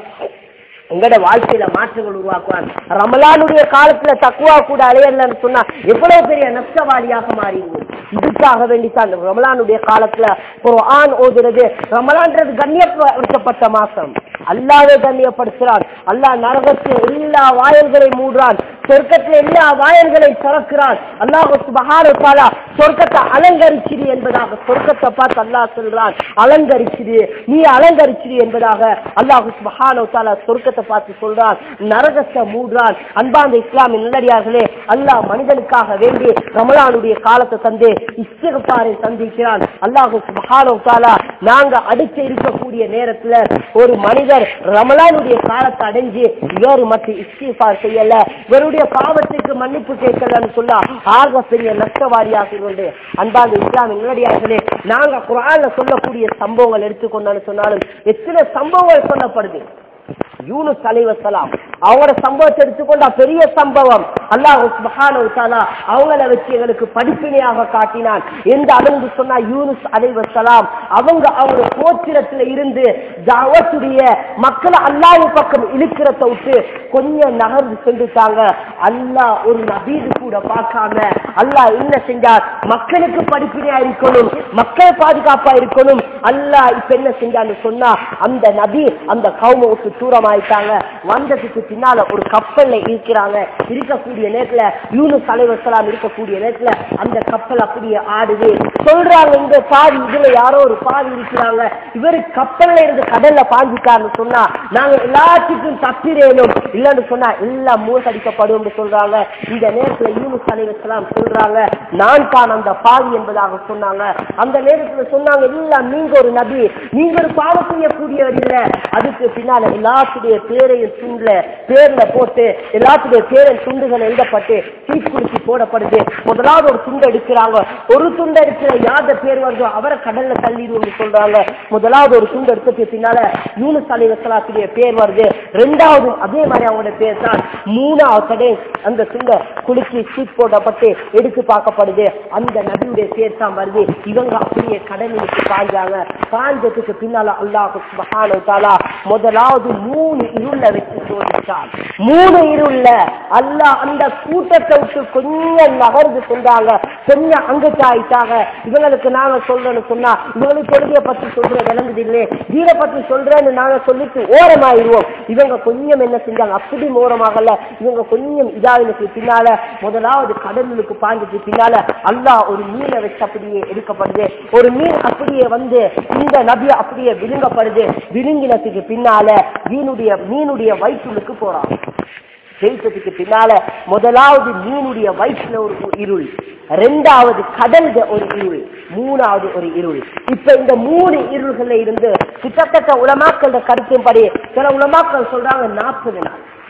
[SPEAKER 1] எங்கட வாழ்க்கையில மாற்றங்கள் உருவாக்குவான் ரமலானுடைய காலத்துல தக்குவா கூட அலையலன்னு சொன்னா எவ்வளவு பெரிய நஷ்டவாளியாக மாறிடுவோம் இதுக்காக வேண்டித்தான் இந்த ரமலானுடைய காலத்துல ஒரு ஆண் ஓதுறது ரமலான்றது கண்ணியப்படுத்தப்பட்ட மாசம் அல்லாவே கண்ணியப்படுத்துறான் அல்லாஹ் நரகத்தில் எல்லா வாயல்களை மூடுறான் சொர்க்கத்துல எல்லா வாயல்களை திறக்கிறான் அல்லாஹ் சுபஹானஹு வ தஆலா சொர்க்கத்தை அலங்கரிச்சிரு என்பதாக சொர்க்கத்தை பார்த்து அல்லாஹ் சொல்றான் அலங்கரிச்சிரு நீ அலங்கரிச்சிரு என்பதாக அல்லாஹ் சுபஹானஹு வ தஆலா சொர்க்கத்தை பார்த்து சொல்றான் நரகத்தை மூடுறான் அன்பாந்த இஸ்லாமிய நல்லடியார்களே அல்லாஹ் மனிதனுக்காக வேண்டி ரமலானுடைய காலத்தை தந்து இஸ்திகபாரை சந்திக்கிறான் அல்லாஹ் சுபஹானஹு வ தஆலா நாங்க அடுத்து இருக்கக்கூடிய நேரத்துல ஒரு மனிதர் ரமலானுடைய காலத்தை அடைஞ்சு இவர் மற்ற இஸ்திஃபார் செய்யல இவருடைய பாவத்துக்கு மன்னிப்பு கேட்கலன்னு சொல்ல ஆக பெரிய நஷ்டவாரியாக கொண்டு அன்பாக இஸ்லாமிய நேரடியார்களே நாங்க குரான்ல சொல்லக்கூடிய சம்பவங்கள் எடுத்துக்கொண்டான்னு சொன்னாலும் எத்தனை சம்பவங்கள் சொல்லப்படுது யூனுஸ் அலைவசலாம் அவங்களோட சம்பவத்தை எடுத்துக்கொண்டா பெரிய சம்பவம் அல்லாஹ் சுப்ஹானஹு வ தஆலா அவங்கள வச்சு எங்களுக்கு படிப்பினையாக காட்டினான் எந்த அளவுக்கு சொன்னா யூனுஸ் அலைவசலாம் அவங்க அவங்க கோத்திரத்துல இருந்து தாவத்துடைய மக்களை அல்லாஹ் பக்கம் இழுக்கிறத விட்டு கொஞ்சம் நகர்ந்து சென்றுட்டாங்க அல்லாஹ் ஒரு நபீது கூட பார்க்காம அல்லாஹ் என்ன செஞ்சார் மக்களுக்கு படிப்பினையா இருக்கணும் மக்கள் பாதுகாப்பா இருக்கணும் அல்லாஹ் இப்ப என்ன செஞ்சான்னு சொன்னா அந்த நபி அந்த கவும விட்டு தூரமாயிட்டாங்க வந்ததுக்கு பின்னால ஒரு கப்பல்ல இருக்கிறாங்க இருக்கக்கூடிய நேரத்துல யூனுஸ் அலைவசலாம் இருக்கக்கூடிய நேரத்துல அந்த கப்பல் அப்படியே ஆடுது சொல்றாங்க இந்த பாவி இதுல யாரோ ஒரு பாவி இருக்கிறாங்க இவரு கப்பல்ல இருந்து கடல்ல பாஞ்சிட்டாருன்னு சொன்னா நாங்க எல்லாத்துக்கும் தப்பிரேனும் இல்லன்னு சொன்னா எல்லாம் மூழ்கடிக்கப்படும் சொல்றாங்க இந்த நேரத்துல யூனுஸ் அலைவசலாம் சொல்றாங்க நான் தான் அந்த பாவி என்பதாக சொன்னாங்க அந்த நேரத்துல சொன்னாங்க இல்ல நீங்க ஒரு நபி நீங்க ஒரு பாவம் செய்யக்கூடியவர் இல்ல அதுக்கு பின்னால எல்லாத்துடைய பேரையும் துண்டுல பேர்ல போட்டு எல்லாத்துடைய பேரின் துண்டுகள் எழுதப்பட்டு தீக்குளிச்சு போடப்படுது முதலாவது ஒரு துண்டு எடுக்கிறாங்க ஒரு துண்டு எடுக்கிற யாத பேர் வருதோ அவரை கடல்ல தள்ளிடுவோம்னு சொல்றாங்க முதலாவது ஒரு துண்டு எடுத்ததுக்கு பின்னால யூனுஸ் அலி வசலாத்துடைய பேர் வருது ரெண்டாவது அதே மாதிரி அவங்களோட பேர் தான் மூணாவது கடை அந்த துண்டை குலுக்கி சீட் போடப்பட்டு எடுத்து பார்க்கப்படுது அந்த நபியுடைய பேர் தான் வருது இவங்க அப்படியே கடலுக்கு பாய்ஞ்சாங்க பாய்ஞ்சதுக்கு பின்னால அல்லாஹ் சுப்ஹானஹு வ தஆலா முதலாவது மூணு இருள வச்சு சோதிச்சான் மூணு இருள்ல அல்லாஹ் அந்த கூட்டத்தை விட்டு கொஞ்சம் நகர்ந்து சென்றாங்க கொஞ்சம் அங்கச்சு ஆயிட்டாங்க இவங்களுக்கு நாங்க சொல்றேன்னு சொன்னா இவங்களுக்கு தொழுகையை பத்தி சொல்ற விளங்குது இல்லையே வீர பத்தி சொல்றேன்னு நாங்க சொல்லிட்டு ஓரமாயிருவோம் இவங்க கொஞ்சம் என்ன செஞ்சாங்க அப்படி ஓரமாகல இவங்க கொஞ்சம் இதாவினுக்கு பின்னால முதலாவது கடலுக்கு பாஞ்சதுக்கு பின்னால அல்லாஹ் ஒரு மீனை வச்சு அப்படியே எடுக்கப்படுது ஒரு மீன் அப்படியே வந்து இந்த நபியை அப்படியே விழுங்கப்படுது விழுங்கினத்துக்கு பின்னால மீனுடைய மீனுடைய வயிற்றுக்கு போறான் ஜெயிச்சதுக்கு பின்னால முதலாவது மீனுடைய வயிற்றுல ஒரு இருள் ரெண்டாவது கடல்ல ஒரு இருள் மூணாவது ஒரு இருள் இப்ப இந்த மூணு இருள்கள்ல இருந்து கிட்டத்தட்ட உலமாக்களோட கருத்தின்படி சில உலமாக்கள் சொல்றாங்க நாற்பது நாள்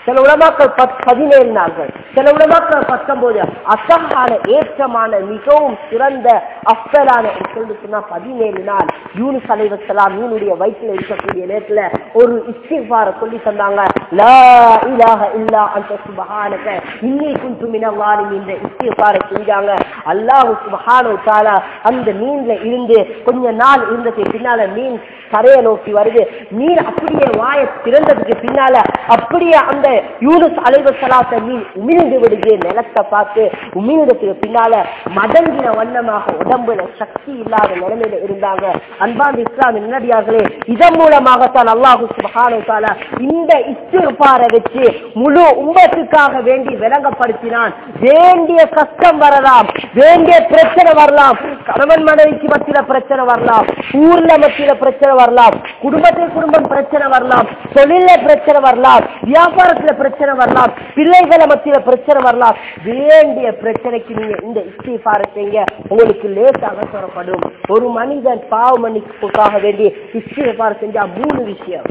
[SPEAKER 1] சில உலமாக்கள் பத்- பதினேழு நாட்கள் சில உலமாக்கள் பத்தொன்பது அசகான ஏற்றமான மிகவும் சிறந்த அஃபலான சொல்லி சொன்னா பதினேழு நாள் யூனுஸ் அலைவசலாம் யூனுடைய வயிற்றுல இருக்கக்கூடிய நேரத்துல ஒரு இஸ்திஃபார சொல்லி தந்தாங்க லா இலாஹ இல்லா அந்த சுபஹானக இன்னி குந்து மினவாலி இந்த இஸ்திஃபார செஞ்சாங்க அல்லாஹ் சுபஹானு தாலா அந்த மீன்ல இருந்து கொஞ்ச நாள் இருந்ததுக்கு பின்னால மீன் கரையை நோக்கி வருது மீன் அப்படியே வாயை திறந்ததுக்கு பின்னால அப்படியே அந்த யூனுஸ் அலைவசலாத்த மீன் உமிழ்ந்து விடுது நிலத்தை பார்த்து உமிழ்ந்ததுக்கு பின்னால மடங்கின வண்ணமாக உடம்புல சக்தி இல்லாத நிலைமையில இருந்தாங்க அன்பாந்த இஸ்லாம் நின்னடியார்களே இதன் மூலமாகத்தான் அல்லாஹு சுபஹானு தாலா இந்த இஸ்திஃபாரை வச்சு முழு உம்மத்துக்காக வேண்டி விளங்கப்படுத்தினான் வேண்டிய கஷ்டம் வரலாம் வேண்டிய பிரச்சனை வரலாம் கணவன் மனைவிக்கு மத்தியில பிரச்சனை வரலாம் ஊர்ல மத்தியில பிரச்சனை வரலாம் குடும்பத்தில் குடும்பம் பிரச்சனை வரலாம் தொழில பிரச்சனை வரலாம் வியாபாரத்துல பிரச்சனை வரலாம் பிள்ளைகளை மத்தியில பிரச்சனை வரலாம் வேண்டிய பிரச்சனைக்கு நீங்க இந்த இஸ்திஃபார செய்ய உங்களுக்கு லேசாக தரப்படும் ஒரு மனிதன் பாவ மன்னிப்புக்காக வேண்டி இஸ்திஃபார செஞ்சா மூணு விஷயம்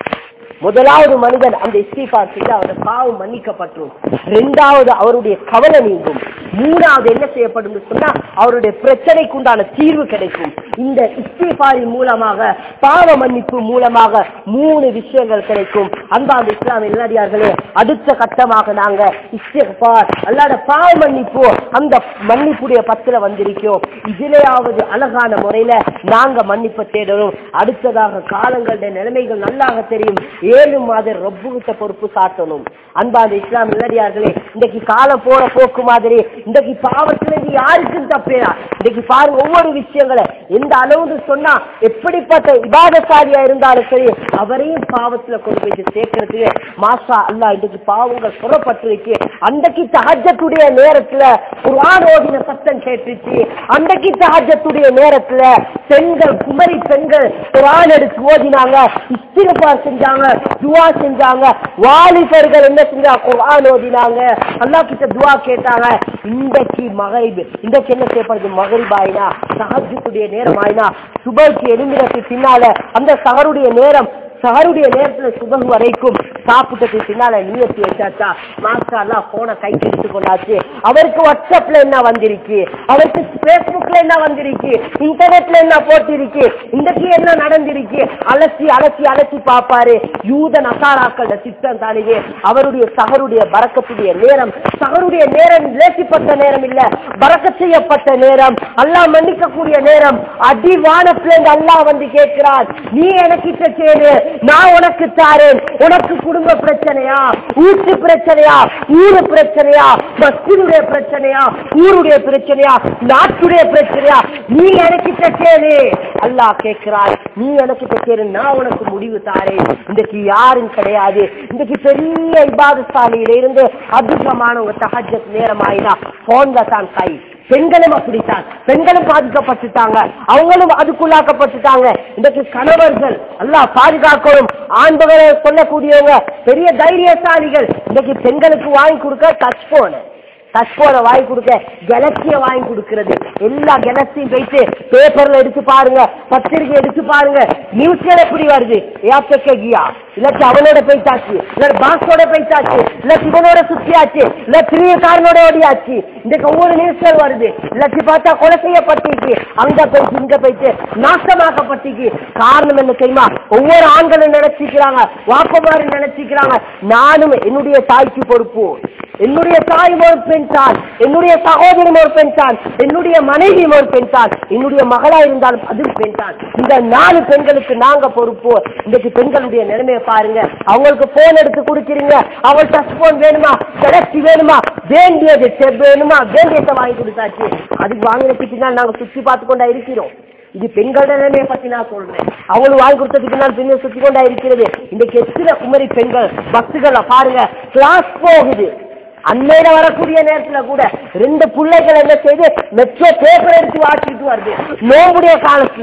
[SPEAKER 1] முதலாவது மனிதன் அந்த இஸ்திஃபார் செய்து அவருடைய பாவம் மன்னிக்கப்பட்டுரும் இரண்டாவது அவருடைய கவலை நீங்கும் மூணாவது என்ன செய்யப்படும் சொன்னா அவருடைய பிரச்சனைக்கு உண்டான தீர்வு கிடைக்கும் இந்த இஸ்திஃபாரின் மூலமாக பாவ மன்னிப்பு மூலமாக மூணு விஷயங்கள் கிடைக்கும் அன்பாந்த இஸ்லாம் எல்லாடியார்களே அடுத்த கட்டமாக நாங்க இஸ்திஃபார் அல்லாத பாவ மன்னிப்பு அந்த மன்னிப்புடைய பத்துல வந்திருக்கோம் இதிலேயாவது அழகான முறையில நாங்க மன்னிப்பை தேடணும் அடுத்ததாக காலங்களுடைய நிலைமைகள் நல்லாக தெரியும் ஏழு மாத ரொப்புகிட்ட பொறுப்பு சாட்டணும் அன்பாந்த இஸ்லாம் இல்லடியார்களே இன்றைக்கு காலம் போற போக்கு மாதிரி இன்றைக்கு பாவத்துல இது யாருக்கும் தப்பேனா இன்றைக்கு பாருங்க ஒவ்வொரு விஷயங்களை எந்த அளவுன்னு சொன்னா எப்படிப்பட்ட இபாதசாலியா இருந்தாலும் சரி அவரையும் பாவத்துல கொண்டு போய் சேர்க்கறதுக்கு மாசா அல்லா இன்றைக்கு பாவங்கள் புறப்பட்டிருக்கு அன்றைக்கு தஹஜத்துடைய நேரத்துல குர்ஆன் ஓதின சத்தம் கேட்டுச்சு அன்றைக்கு தஹஜத்துடைய நேரத்துல பெண்கள் குமரி பெண்கள் குர்ஆன் எடுத்து ஓதினாங்க இஸ்திகபார் செஞ்சாங்க துவா செஞ்சாங்க வாலிபர்கள் என்ன செஞ்சாங்க குர்ஆன் ஓதினாங்க அல்லாஹ் கிட்ட துவா கேட்டாங்க இன்றைக்கு மகரிப் இன்றைக்கு என்ன செய்யப்படுது மகரிப் ஆயினா சஹஜத்துடைய நேரம் ஆயினா சுபருக்கு எழுந்திரத்துக்கு பின்னால அந்த சகருடைய நேரம் சஹருடைய நேரத்துல சுபகு வரைக்கும் சாப்பிட்டதுக்கு பின்னால நீயத்தி வச்சாச்சா மாஸ்டர் எல்லாம் போனை கைக்கு எடுத்து கொண்டாச்சு அவருக்கு வாட்ஸ்அப்ல என்ன வந்திருக்கு அவருக்கு பேஸ்புக்ல என்ன வந்திருக்கு இன்டர்நெட்ல என்ன போட்டிருக்கு இன்றைக்கு என்ன நடந்திருக்கு அலசி அலசி அலசி பாப்பாரு யூத நசாராக்கள திட்டம் தானே அவருடைய சகருடைய பறக்கத்துடைய நேரம் சகருடைய நேரம் லேசிப்பட்ட நேரம் இல்ல பறக்க செய்யப்பட்ட நேரம் அல்லாஹ் மன்னிக்கக்கூடிய நேரம் அடிவானத்துல இருந்து அல்லாஹ் வந்து கேட்கிறான் நீ எனக்கிட்ட சேரு நான் உனக்கு தாரேன் உனக்கு குடும்ப பிரச்சனையா வீட்டு பிரச்சனையா ஊரு பிரச்சனையா மஸ்தினுடைய பிரச்சனையா ஊருடைய பிரச்சனையா நாட்டுடைய பிரச்சனையா நீ எனக்கிட்ட கேளு அல்லாஹ் கேட்கிறான் நீ எனக்கிட்ட கேளு நான் உனக்கு முடிவு தாரேன் இன்றைக்கு யாரும் கிடையாது இன்றைக்கு பெரிய இபாதசாலையில இருந்து அதிகமானவங்க தஹஜத் நேரம் ஆயினா போன்ல தான் கை பெண்களும் அப்படித்தான் பெண்களும் பாதிக்கப்பட்டுட்டாங்க அவங்களும் அதுக்குள்ளாக்கப்பட்டுட்டாங்க இன்றைக்கு கணவர்கள் எல்லாம் பாதுகாக்கணும் ஆண்பவரை சொல்லக்கூடியவங்க பெரிய தைரியசாலிகள் இன்னைக்கு பெண்களுக்கு வாங்கி கொடுக்க டச் போன டச் போன வாங்கி கொடுக்க கெலக்சிய வாங்கி கொடுக்கிறது எல்லா கெலக்சியும் போயிட்டு பேப்பர்ல எடுத்து பாருங்க பத்திரிகை எடுத்து பாருங்க நியூஸ்ல எப்படி வருது ஏப்டெக்க கியா இல்லாட்டி அவனோட போயிட்டாச்சு இல்ல பாஸோட போயிட்டாச்சு இல்ல இவனோட சுத்தியாச்சு இல்ல திரியக்காரனோட ஓடியாச்சு இன்றைக்கு ஒவ்வொரு நியூஸ்ல வருது இல்லாட்டி பார்த்தா கொலை செய்யப்பட்டிருக்கு அங்க போயிட்டு இங்க போயிட்டு நாசமாக்கப்பட்டிருக்கு காரணம் என்ன தெரியுமா ஒவ்வொரு ஆண்களும் நினைச்சிக்கிறாங்க வாப்பமாரி நினைச்சிக்கிறாங்க நானும் என்னுடைய தாய்க்கு பொறுப்பு என்னுடைய தாய் ஒரு பெண் தான் என்னுடைய சகோதரன் ஒரு பெண் தான் என்னுடைய மனைவி ஒரு பெண் தான் என்னுடைய மகளா இருந்தாலும் அதுவும் பெண் தான் இந்த நாலு பெண்களுக்கு நாங்க பொறுப்பு இன்றைக்கு பெண்களுடைய நிலைமையை பாருங்க அவங்களுக்கு போன் எடுத்து கொடுக்குறீங்க அவள் டச் போன் வேணுமா கிடச்சி வேணுமா வேண்டியது செப் வேணுமா வேண்டியதை வாங்கி கொடுத்தாச்சு அதுக்கு வாங்கினதுக்கு பின்னால் நாங்க சுற்றி பார்த்து கொண்டா இருக்கிறோம் இது பெண்களோட நிலைமையை பத்தி நான் சொல்றேன் அவங்களுக்கு வாங்கி கொடுத்ததுக்கு பின்னால் பெண்கள் சுத்தி கொண்டா இருக்கிறது இன்றைக்கு எத்தனை குமரி பெண்கள் பஸ்ஸுகளை பாருங்க கிளாஸ் போகுது அன்னையில வரக்கூடிய நேரத்துல கூட ரெண்டு பிள்ளைகள் என்ன செய்து மெட்ரோ பேப்பர் எடுத்து வாசிட்டு வருது நோம்புடைய காலத்துல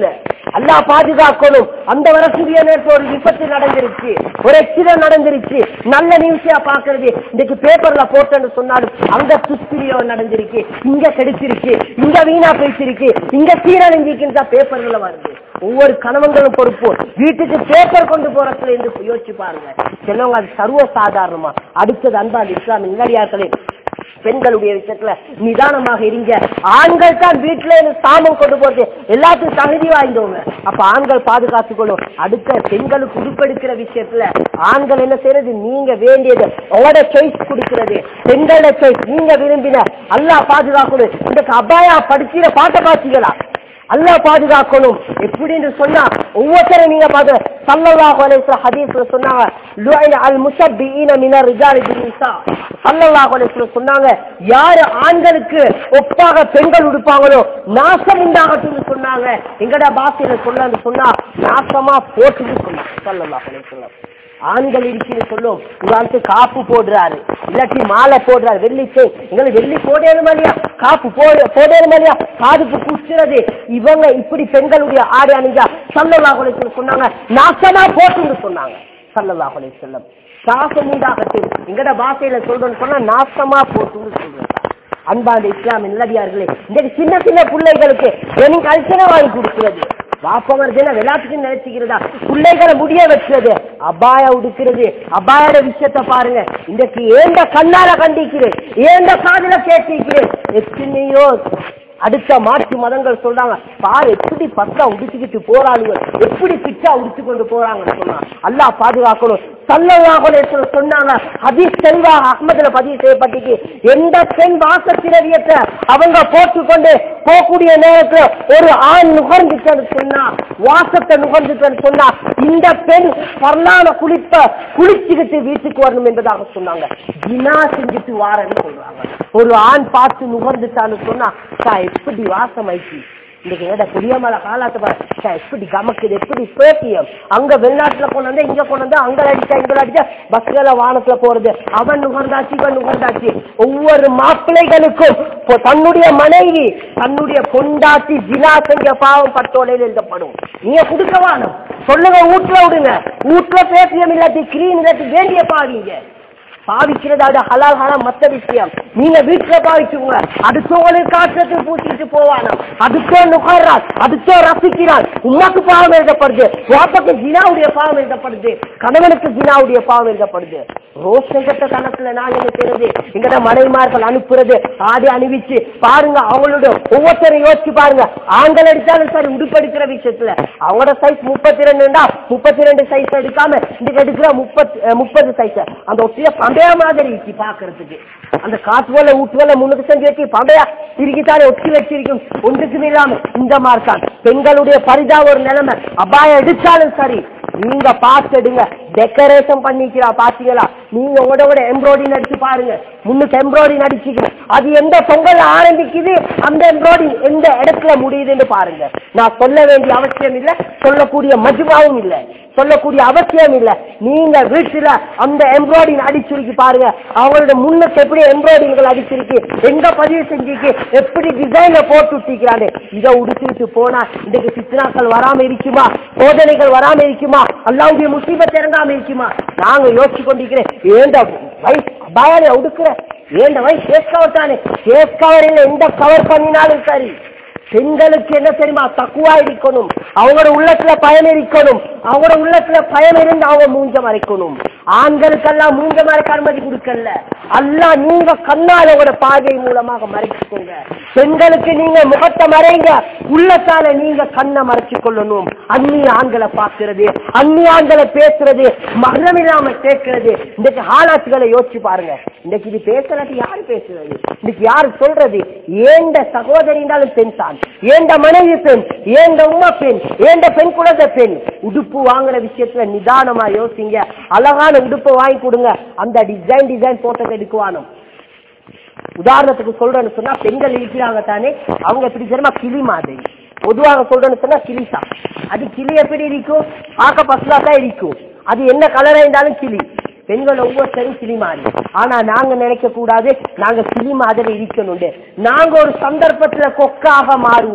[SPEAKER 1] அல்லாஹ் பாதுகாக்கணும் அந்த வரக்கூடிய நேரத்தில் ஒரு விபத்து நடந்துருச்சு ஒரு எக்ஸிடென்ட் நடந்துருச்சு நல்ல நியூஸா பாக்குறது இன்னைக்கு பேப்பர்ல போட்டேன்னு சொன்னாலும் அங்க துஷ்பிரியம் நடந்திருக்கு இங்க கெடுத்திருக்கு இங்க வீணா போயிச்சிருக்கு இங்க சீரழிஞ்சிருக்குன்னு தான் பேப்பர்ல வருது ஒவ்வொரு கணவங்களும் பொறுப்பு வீட்டுக்கு பேப்பர் கொண்டு போறதுல இருந்து யோசிச்சு பாருங்க சிலவங்க அது சர்வ சாதாரணமா அடுத்தது அன்பால் இஸ்லாம் நிலடியார்களே பெண்களுடைய விஷயத்துல நிதானமாக இருங்க ஆண்கள் தான் வீட்டுல இருந்து சாமம் கொண்டு போறது எல்லாத்துக்கும் தகுதி வாய்ந்தவங்க அப்ப ஆண்கள் பாதுகாத்துக் கொள்ளும் அடுத்த பெண்களுக்கு உடுப்பெடுக்கிற விஷயத்துல ஆண்கள் என்ன செய்யறது நீங்க வேண்டியது உங்களோட சாய்ஸ் கொடுக்கிறது பெண்களோட சாய்ஸ் நீங்க விரும்பின அல்லாஹ் பாதுகாக்கணும் இந்த அபாயா படிக்கிற பாட்டை பாத்தீங்களா அல்லாஹ் பாதுகாக்கணும் எப்படின்னு சொன்னா ஒவ்வொருத்தரும் நீங்க பாத்து சல்லல்லாஹு அலைஹி வஸல்லம் ஹதீஸ்ல சொன்னாங்க லுஐன அல் முஷப்பிஈன மினர் ரிஜாலி பின் நிசா சல்லல்லாஹு அலைஹி வஸல்லம் சொன்னாங்க யாரு ஆண்களுக்கு ஒப்பாக பெண்கள் உடுப்பாங்களோ நாசம் உண்டாகட்டும்னு சொன்னாங்க எங்கட பாஷையில சொல்லான்னு சொன்னா நாசமா போட்டுன்னு சொன்னாங்க சல்லல்லாஹு அலைஹி வஸல்லம் ஆண்கள் இருக்குன்னு சொல்லும் உதாரணத்துக்கு காப்பு போடுறாரு இல்லாட்டி மாலை போடுறாரு வெள்ளி செயின் எங்களுக்கு வெள்ளி போடணுமா இல்லையா காப்பு போட போடணுமா இல்லையா காதுக்கு குச்சுறது இவங்க இப்படி பெண்களுடைய ஆடை அணிஞ்சா சல்லல்லா குலைக்கு சொன்னாங்க நாசமா போட்டுன்னு சொன்னாங்க சல்லல்லா குலை செல்லம் சாசம் உண்டாகட்டு எங்கட பாஷையில சொல்றேன்னு சொன்னா நாசமா போட்டுன்னு சொல்றேன் அன்பாந்த இஸ்லாம் நல்லடியார்களே இந்த சின்ன சின்ன பிள்ளைகளுக்கு எனக்கு கல்ச்சனை வாங்கி கொடுக்கிறது வாப்பவர் தின விளையாட்டுக்கு நினைச்சுக்கிறதா பிள்ளைகளை முடிய வச்சுறது அபாய உடுக்கிறது அபாயோட விஷயத்த பாருங்க இன்றைக்கு ஏந்த கண்ணால கண்டிக்கிறேன் ஏந்த காதுல கேட்டிருக்கிறேன் எத்தனையோ அடுத்த மாற்று மதங்கள் சொல்றாங்க பாரு எப்படி பத்தா உடுத்திக்கிட்டு போறாளுங்க எப்படி பிச்சா உடுத்து கொண்டு போறாங்கன்னு சொன்னா அல்லாஹ் பாதுகாக்கணும் சல்லல்லாஹு சொன்னாங்க ஹதீஸ் தெளிவாக அஹ்மதுல பதிவு செய்யப்பட்டிருக்கு எந்த பெண் வாச திரவியத்தை அவங்க போட்டுக்கொண்டு போகக்கூடிய நேரத்துல ஒரு ஆண் நுகர்ந்துட்டன்னு சொன்னா வாசத்தை நுகர்ந்துட்டன்னு சொன்னா இந்த பெண் பரலான குளிப்ப குளிச்சுக்கிட்டு வீட்டுக்கு வரணும் என்பதாக சொன்னாங்க தினா செஞ்சுட்டு வாரன்னு சொல்றாங்க ஒரு ஆண் பார்த்து நுகர்ந்துட்டான்னு சொன்னா "அக்கா, எப்படி வாசம் ஆயிடுச்சு இன்னைக்கு ஏடா பெரியமலை காலாத்து பாரு அக்கா, எப்படி கமக்குது எப்படி பேட்டியம் அங்க வெளிநாட்டுல கொண்டு வந்து இங்க கொண்டு வந்து அங்க அடிச்சா இங்க அடிச்சா பஸ்ல வானத்துல போறது அவன் நுகர்ந்தாச்சு இவன் நுகர்ந்தாச்சு ஒவ்வொரு மாப்பிள்ளைகளுக்கும் இப்போ தன்னுடைய மனைவி தன்னுடைய பொண்டாட்டி ஜினா செஞ்ச பாவம் பட்டோலையில் எழுதப்படும் நீங்க கொடுக்க வானம் சொல்லுங்க வீட்டுல விடுங்க வீட்டுல பேசியம் இல்லாட்டி கிரீன் இல்லாட்டி வேண்டிய பாவீங்க பாவிக்கிறது அது ஹலால் ஹலால் மத்த விஷயம் நீங்க வீட்டுல பாவிச்சுங்க அடுத்தவங்களுக்கு காற்றத்தை பூசிட்டு போவானா அடுத்தோ நுகர்றான் அடுத்தோ ரசிக்கிறான் உமாக்கு பாவம் எழுதப்படுது வாப்பக்கு ஜினாவுடைய பாவம் எழுதப்படுது கணவனுக்கு ஜினாவுடைய பாவம் எழுதப்படுது ரோஷம் கட்ட கணக்குல நான் என்ன செய்யறது எங்கட மனைவிமார்கள் அனுப்புறது ஆடி அணிவிச்சு பாருங்க அவங்களோட ஒவ்வொருத்தரும் யோசிச்சு பாருங்க ஆண்கள் எடுத்தாலும் சரி உடுப்படுக்கிற விஷயத்துல அவங்களோட சைஸ் முப்பத்தி ரெண்டுண்டா முப்பத்தி ரெண்டு சைஸ் எடுக்காம இன்னைக்கு எடுக்கிற முப்பத்தி முப்பது சைஸ் அந்த ஒட்டிய பண்டைய மாதிரி இருக்கு பாக்குறதுக்கு அந்த காத்து போல ஊட்டு போல முன்னுக்கு செஞ்சு வச்சு பண்டையா திருக்கித்தானே ஒட்டி வச்சிருக்கும் ஒன்றுக்கும் இல்லாம இந்த மாதிரி தான் பெண்களுடைய பரிதா ஒரு நிலைமை அபாயம் எடுத்தாலும் சரி நீங்க பார்த்து எடுங்க டெக்கரேஷன் பண்ணிக்கிறா பாத்தீங்களா நீங்க உங்களோட கூட எம்ப்ராய்டிங் அடிச்சு பாருங்க முன்னுக்கு எம்ப்ராய்டிங் அடிச்சுக்கணும் அது எந்த பொங்கல் ஆரம்பிக்குது அந்த எம்ப்ராய்டிங் எந்த இடத்துல முடியுதுன்னு பாருங்க நான் சொல்ல வேண்டிய அவசியம் இல்ல சொல்லக்கூடிய மஜ்மாவும் இல்ல சொல்லக்கூடிய அவசியம் இல்ல நீங்க வீட்டுல அந்த எம்ப்ராய்டிங் அடிச்சிருக்கு பாருங்க அவங்களோட முன்னுக்கு எப்படி எம்ப்ராய்டிங்கள் அடிச்சிருக்கு எங்க பதிவு செஞ்சிருக்கு எப்படி டிசைனை போட்டு விட்டிருக்கிறாங்க இதை உடுத்திட்டு போனா இன்றைக்கு சித்தனாக்கள் வராம இருக்குமா சோதனைகள் வராம இருக்குமா அல்லாவுடைய முசீபத் இறங்காம இருக்குமா நாங்க யோசிச்சு கொண்டிருக்கிறேன் ஏண்ட வயசு பயானை உடுக்கிற ஏண்ட வயசு சேஃப் கவர் தானே சேஃப் கவர் இல்லை எந்த கவர் பண்ணினாலும் சரி பெண்களுக்கு என்ன தெரியுமா தக்குவா இருக்கணும் அவங்களோட உள்ளத்துல பயம் இருக்கணும் அவங்களோட உள்ளத்துல பயம் இருந்து அவங்க மூஞ்ச மறைக்கணும் ஆண்களுக்கெல்லாம் மூஞ்ச மறைக்க அனுமதி கொடுக்கல அல்ல நீங்க கண்ணால உங்களோட பார்வை மூலமாக மறைச்சுக்கோங்க பெண்களுக்கு நீங்க முகத்தை மறைங்க உள்ளத்தால நீங்க கண்ணை மறைச்சு கொள்ளணும் அந்நிய ஆண்களை பார்க்கிறது அந்நிய ஆண்களை பேசுறது மரணம் இல்லாம கேட்கிறது இன்னைக்கு ஹாலாத்துகளை யோசிச்சு பாருங்க இன்னைக்கு இது பேசுறது யாரு பேசுறது இன்னைக்கு யாரு சொல்றது ஏண்ட சகோதரி இருந்தாலும் பெண் தான் ஏண்ட மனைவி பெண் ஏண்ட உமா பெண் ஏண்ட பெண் குழந்தை பெண் உடுப்பு வாங்குற விஷயத்துல நிதானமா யோசிங்க அழகான உடுப்பை வாங்கி கொடுங்க அந்த டிசைன் டிசைன் போட்டதை எடுக்குவானோ உதாரணத்துக்கு சொல்றேன்னு சொன்னா பெண்கள் இருக்கிறாங்க தானே அவங்க எப்படி தெரியுமா கிளி மாதிரி பொதுவாக சொல்றேன்னு சொன்னா கிளிசா அது கிளி எப்படி இருக்கும் பார்க்க பஸ்லா தான் இருக்கும் அது என்ன கலரா இருந்தாலும் கிளி பெண்கள் ஒவ்வொருத்தரும் கிளி மாதிரி ஆனா நாங்க நினைக்க கூடாது நாங்க கிளி மாதிரி இருக்கணும் நாங்க ஒரு சந்தர்ப்பத்துல கொக்காக மாறுவோம்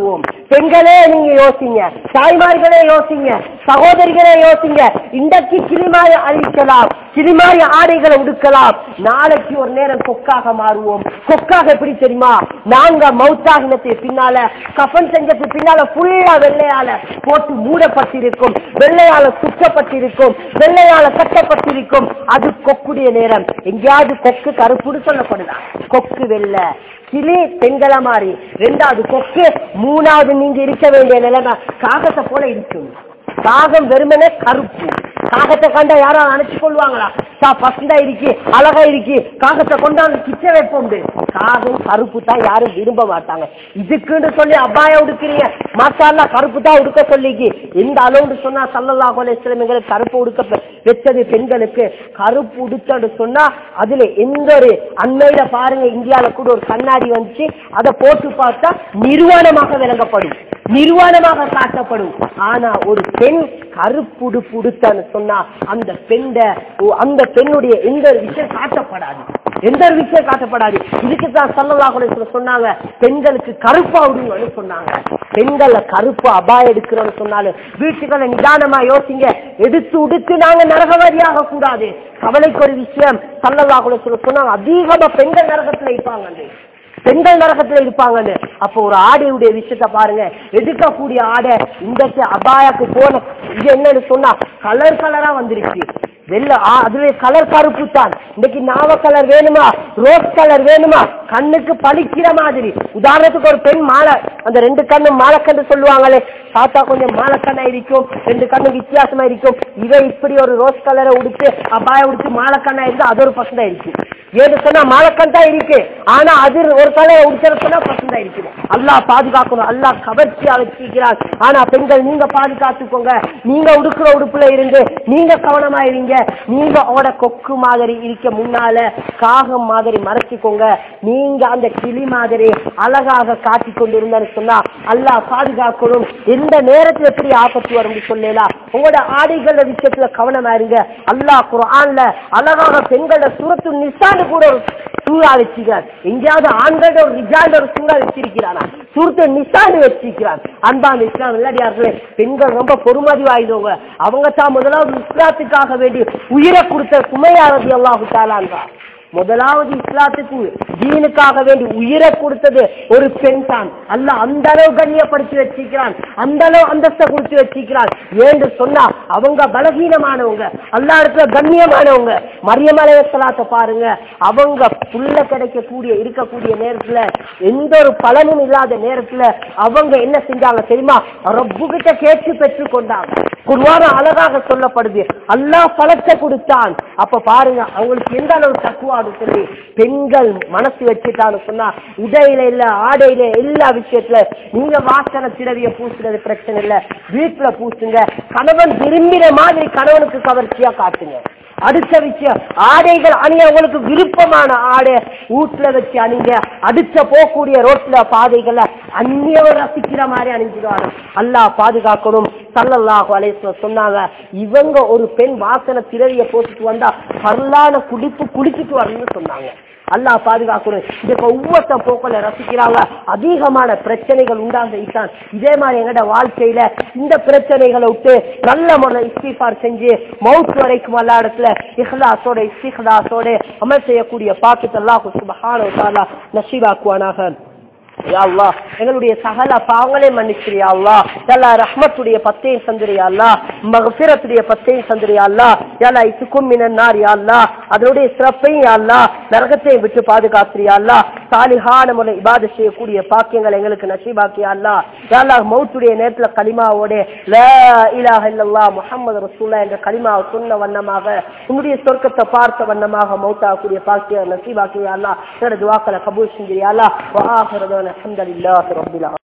[SPEAKER 1] பெண்களே நீங்க யோசிங்க தாய்மார்களே யோசிங்க சகோதரிகளே யோசிங்க இன்றைக்கு கிளிமாரி அழிக்கலாம் கிளிமாரி ஆடைகளை உடுக்கலாம் நாளைக்கு ஒரு நேரம் கொக்காக மாறுவோம் கொக்காக எப்படி தெரியுமா நாங்க மௌத்தாகினத்துக்கு பின்னால கஃன் செஞ்சதுக்கு பின்னால ஃபுல்லா வெள்ளையால போட்டு மூடப்பட்டிருக்கும் வெள்ளையால சுற்றப்பட்டிருக்கும் வெள்ளையால கட்டப்பட்டிருக்கும் அது கொக்குடைய நேரம் எங்கேயாவது கொக்கு கருப்புடு சொல்லப்படுதா கொக்கு வெள்ளை கிளி பெண்கள மாதிரி ரெண்டாவது கொக்கு மூணாவது நீங்க இருக்க வேண்டிய நிலைமை காகத்தை போல இருக்கும் காகம் வெறுமனே கருப்பு காகத்தை கண்டா யாரும் நினைச்சு கொள்வாங்களா சா பசந்தா இருக்கு அழகா இருக்கு காகத்தை கொண்டாந்து கிச்ச வைப்போம் காகம் கருப்பு தான் யாரும் விரும்ப மாட்டாங்க இதுக்குன்னு சொல்லி அபாயம் உடுக்கிறீங்க மாத்தால கருப்பு தான் உடுக்க சொல்லிக்கு இந்த அளவுன்னு சொன்னா சல்லல்லா அலைஹிஸ்ஸலாம் எங்களுக்கு கருப்பு உடுக்க பெ- வச்சது பெண்களுக்கு கருப்பு உடுத்தன்னு சொன்னா அதுல எந்த ஒரு அண்மையில பாருங்க இந்தியால கூட ஒரு கண்ணாடி வந்துச்சு அதை போட்டு பார்த்தா நிர்வாணமாக விளங்கப்படும் நிர்வாணமாக காட்டப்படும் ஆனா ஒரு பெண் கருப்புடு புடுத்தான்னு சொன்னா அந்த பெண்ட ஓ- அந்த பெண்ணுடைய எந்த ஒரு விஷயம் காட்டப்படாது எந்த ஒரு விஷயம் காட்டப்படாது இதுக்கு தான் சல்லல்லாஹு சொன்னாங்க பெண்களுக்கு கருப்பா விடுங்கன்னு சொன்னாங்க பெண்களை கருப்பு அபாயம் எடுக்கிறோம்னு சொன்னாலும் வீட்டுகளை நிதானமா யோசிங்க எடுத்து உடுத்து நாங்க நரகவாதியாக கூடாது கவலைக்கு ஒரு விஷயம் சல்லல்லாஹு சொன்னாங்க அதிகமா பெண்கள் நரகத்துல இருப்பாங்க பெண்கள் நரகத்துல இருப்பாங்கன்னு அப்போ ஒரு ஆடையுடைய விஷயத்த பாருங்க எடுக்கக்கூடிய ஆடை இன்றைக்கு அபாயாக்கு போன இது என்னன்னு சொன்னா கலர் கலரா வந்துருச்சு வெள்ள ஆ, அதுல கலர் கருப்பு தான் இன்னைக்கு நாவ கலர் வேணுமா ரோஸ் கலர் வேணுமா கண்ணுக்கு பளிக்கிற மாதிரி உதாரணத்துக்கு ஒரு பெண் மாலை அந்த ரெண்டு கண்ணு மாலைக்கண்ணு சொல்லுவாங்களே பார்த்தா கொஞ்சம் மாலைக்கண்ணா இருக்கும் ரெண்டு கண்ணு வித்தியாசமா இருக்கும் இவ இப்படி ஒரு ரோஸ் கலரை உடுத்து அபாயம் உடுத்து மாலைக்கண்ணா இருந்தா அது ஒரு பசந்தா இருக்கு ஏன்னு சொன்னா மாலக்கன் தான் இருக்கு ஆனா அது ஒரு கலையை உடுக்கிறதுனா பசந்தா இருக்குது அல்லாஹ் பாதுகாக்கணும் அல்லாஹ் கவர்ச்சியா வச்சிருக்கிறார் ஆனா பெண்கள் நீங்க பாதுகாத்துக்கோங்க நீங்க உடுக்கிற உடுப்புல இருந்து நீங்க கவனமா இருங்க நீங்க ஓட கொக்கு மாதிரி இருக்க முன்னால காகம் மாதிரி மறைச்சுக்கோங்க நீங்க அந்த கிளி மாதிரி அழகாக காட்டி கொண்டிருந்தேன்னு சொன்னா அல்லாஹ் பாதுகாக்கணும் எந்த நேரத்துல எப்படி ஆபத்து வரும்னு சொல்லலாம் உங்களோட ஆடைகள விஷயத்துல கவனமா இருங்க அல்லாஹ் குர்ஆன்ல அழகாக பெண்களோட சூரத்து நிசான்னு கூட ஒரு சூறா வச்சிருக்கார் எங்கேயாவது ஆண்களோட ஒரு ரிஜாண்ட ஒரு சூறா வச்சிருக்கிறானா சூரத்து நிசான்னு வச்சிருக்கிறார் அன்பான இஸ்லாம் விளையாடியார்களே பெண்கள் ரொம்ப பொறுமதி வாய்ந்தவங்க அவங்க தான் முதலாவது இஸ்லாத்துக்காக வேண்டி உயிரை கொடுத்த சுமையாரதி அல்லாஹு தாலான்றார் முதலாவது இஸ்லாத்துக்கு தீனுக்காக வேண்டி உயிரை கொடுத்தது ஒரு பெண் தான் அல்ல அந்த அளவு கண்ணியப்படுத்தி வச்சிருக்கிறான் அந்த அளவு அந்தஸ்தை கொடுத்து வச்சிருக்கிறான் ஏன்னு சொன்னா அவங்க பலகீனமானவங்க அல்லா இடத்துல கண்ணியமானவங்க மரியமலையத்தலாத்த பாருங்க அவங்க புள்ள கிடைக்கக்கூடிய இருக்கக்கூடிய நேரத்துல எந்த ஒரு பலனும் இல்லாத நேரத்துல அவங்க என்ன செஞ்சாங்க தெரியுமா ரப்பு கிட்ட கேட்டு பெற்று கொண்டாங்க குர்வான அழகாக சொல்லப்படுது அல்லாஹ் பலத்தை கொடுத்தான் அப்ப பாருங்க அவங்களுக்கு எந்த அளவு தக்குவாடு சொல்லி பெண்கள் மனசு வச்சுட்டான்னு சொன்னா உடையில இல்ல ஆடையில எல்லா விஷயத்துல நீங்க வாசனை திரவிய பூசுறது பிரச்சனை இல்ல வீட்டுல பூசுங்க கணவன் விரும்பின மாதிரி கணவனுக்கு கவர்ச்சியா காட்டுங்க அடுத்த விஷயம் ஆடைகள் அணிய உங்களுக்கு விருப்பமான ஆடை வீட்டுல வச்சு அணிங்க அடுத்த போகக்கூடிய ரோட்ல பாதைகள்ல அந்நியவர் ரசிக்கிற மாதிரி அணிஞ்சிடுவாங்க அல்லாஹ் பாதுகாக்கணும் சல்லல்லாஹு அலைஹி சொன்னாங்க இவங்க ஒரு பெண் வாசனை திரவிய போட்டுட்டு வந்தா பரலான குடிப்பு குடிச்சிட்டு வரணும்னு சொன்னாங்க அல்லாஹ் பாதுகாக்கணும் இதுக்கு ஒவ்வொருத்த போக்கல ரசிக்கிறாங்க அதிகமான பிரச்சனைகள் உண்டாகிட்டான் இதே மாதிரி எங்கட வாழ்க்கையில இந்த பிரச்சனைகளை விட்டு நல்ல முறையில் இஸ்திஃபார் செஞ்சு மவுத் வரைக்கும் எல்லா இடத்துல இஹ்லாஸோட இஸ்திஹலாஸோட அமல் செய்யக்கூடிய பாக்கித் அல்லாஹ் சுபஹானஹு வ தஆலா நசீபாக்குவானாக யா அல்லாஹ் எங்களுடைய சகல பாவங்களே மன்னிச்சிரியா அல்லா எல்லா ரஹ்மத்துடைய பத்தையும் சந்திரியா அல்லா மகபிரத்துடைய பத்தையும் சந்திரியா அல்லா எல்லா இசுக்கும் மினன்னார் யா அல்லா அதனுடைய சிறப்பையும் யா அல்லா நரகத்தையும் விட்டு பாதுகாத்திரியா அல்லா சாலிஹான முறை இபாத செய்யக்கூடிய பாக்கியங்கள் எங்களுக்கு நசீபாக்கியா அல்லா யா அல்லாஹ் மௌத்துடைய நேரத்துல கலிமாவோட லா இலாஹ இல்லல்லாஹ் முஹம்மது ரசூலுல்லாஹ் என்ற கலிமாவை சொன்ன வண்ணமாக உன்னுடைய சொர்க்கத்தை பார்த்த வண்ணமாக மௌத்தாகக்கூடிய பாக்கியம் நசீபாக்கியா அல்லா என்னோட துவாக்களை கபூல் செஞ்சிரியா அல்லா வஆஹிரு الحمد لله رب العالمين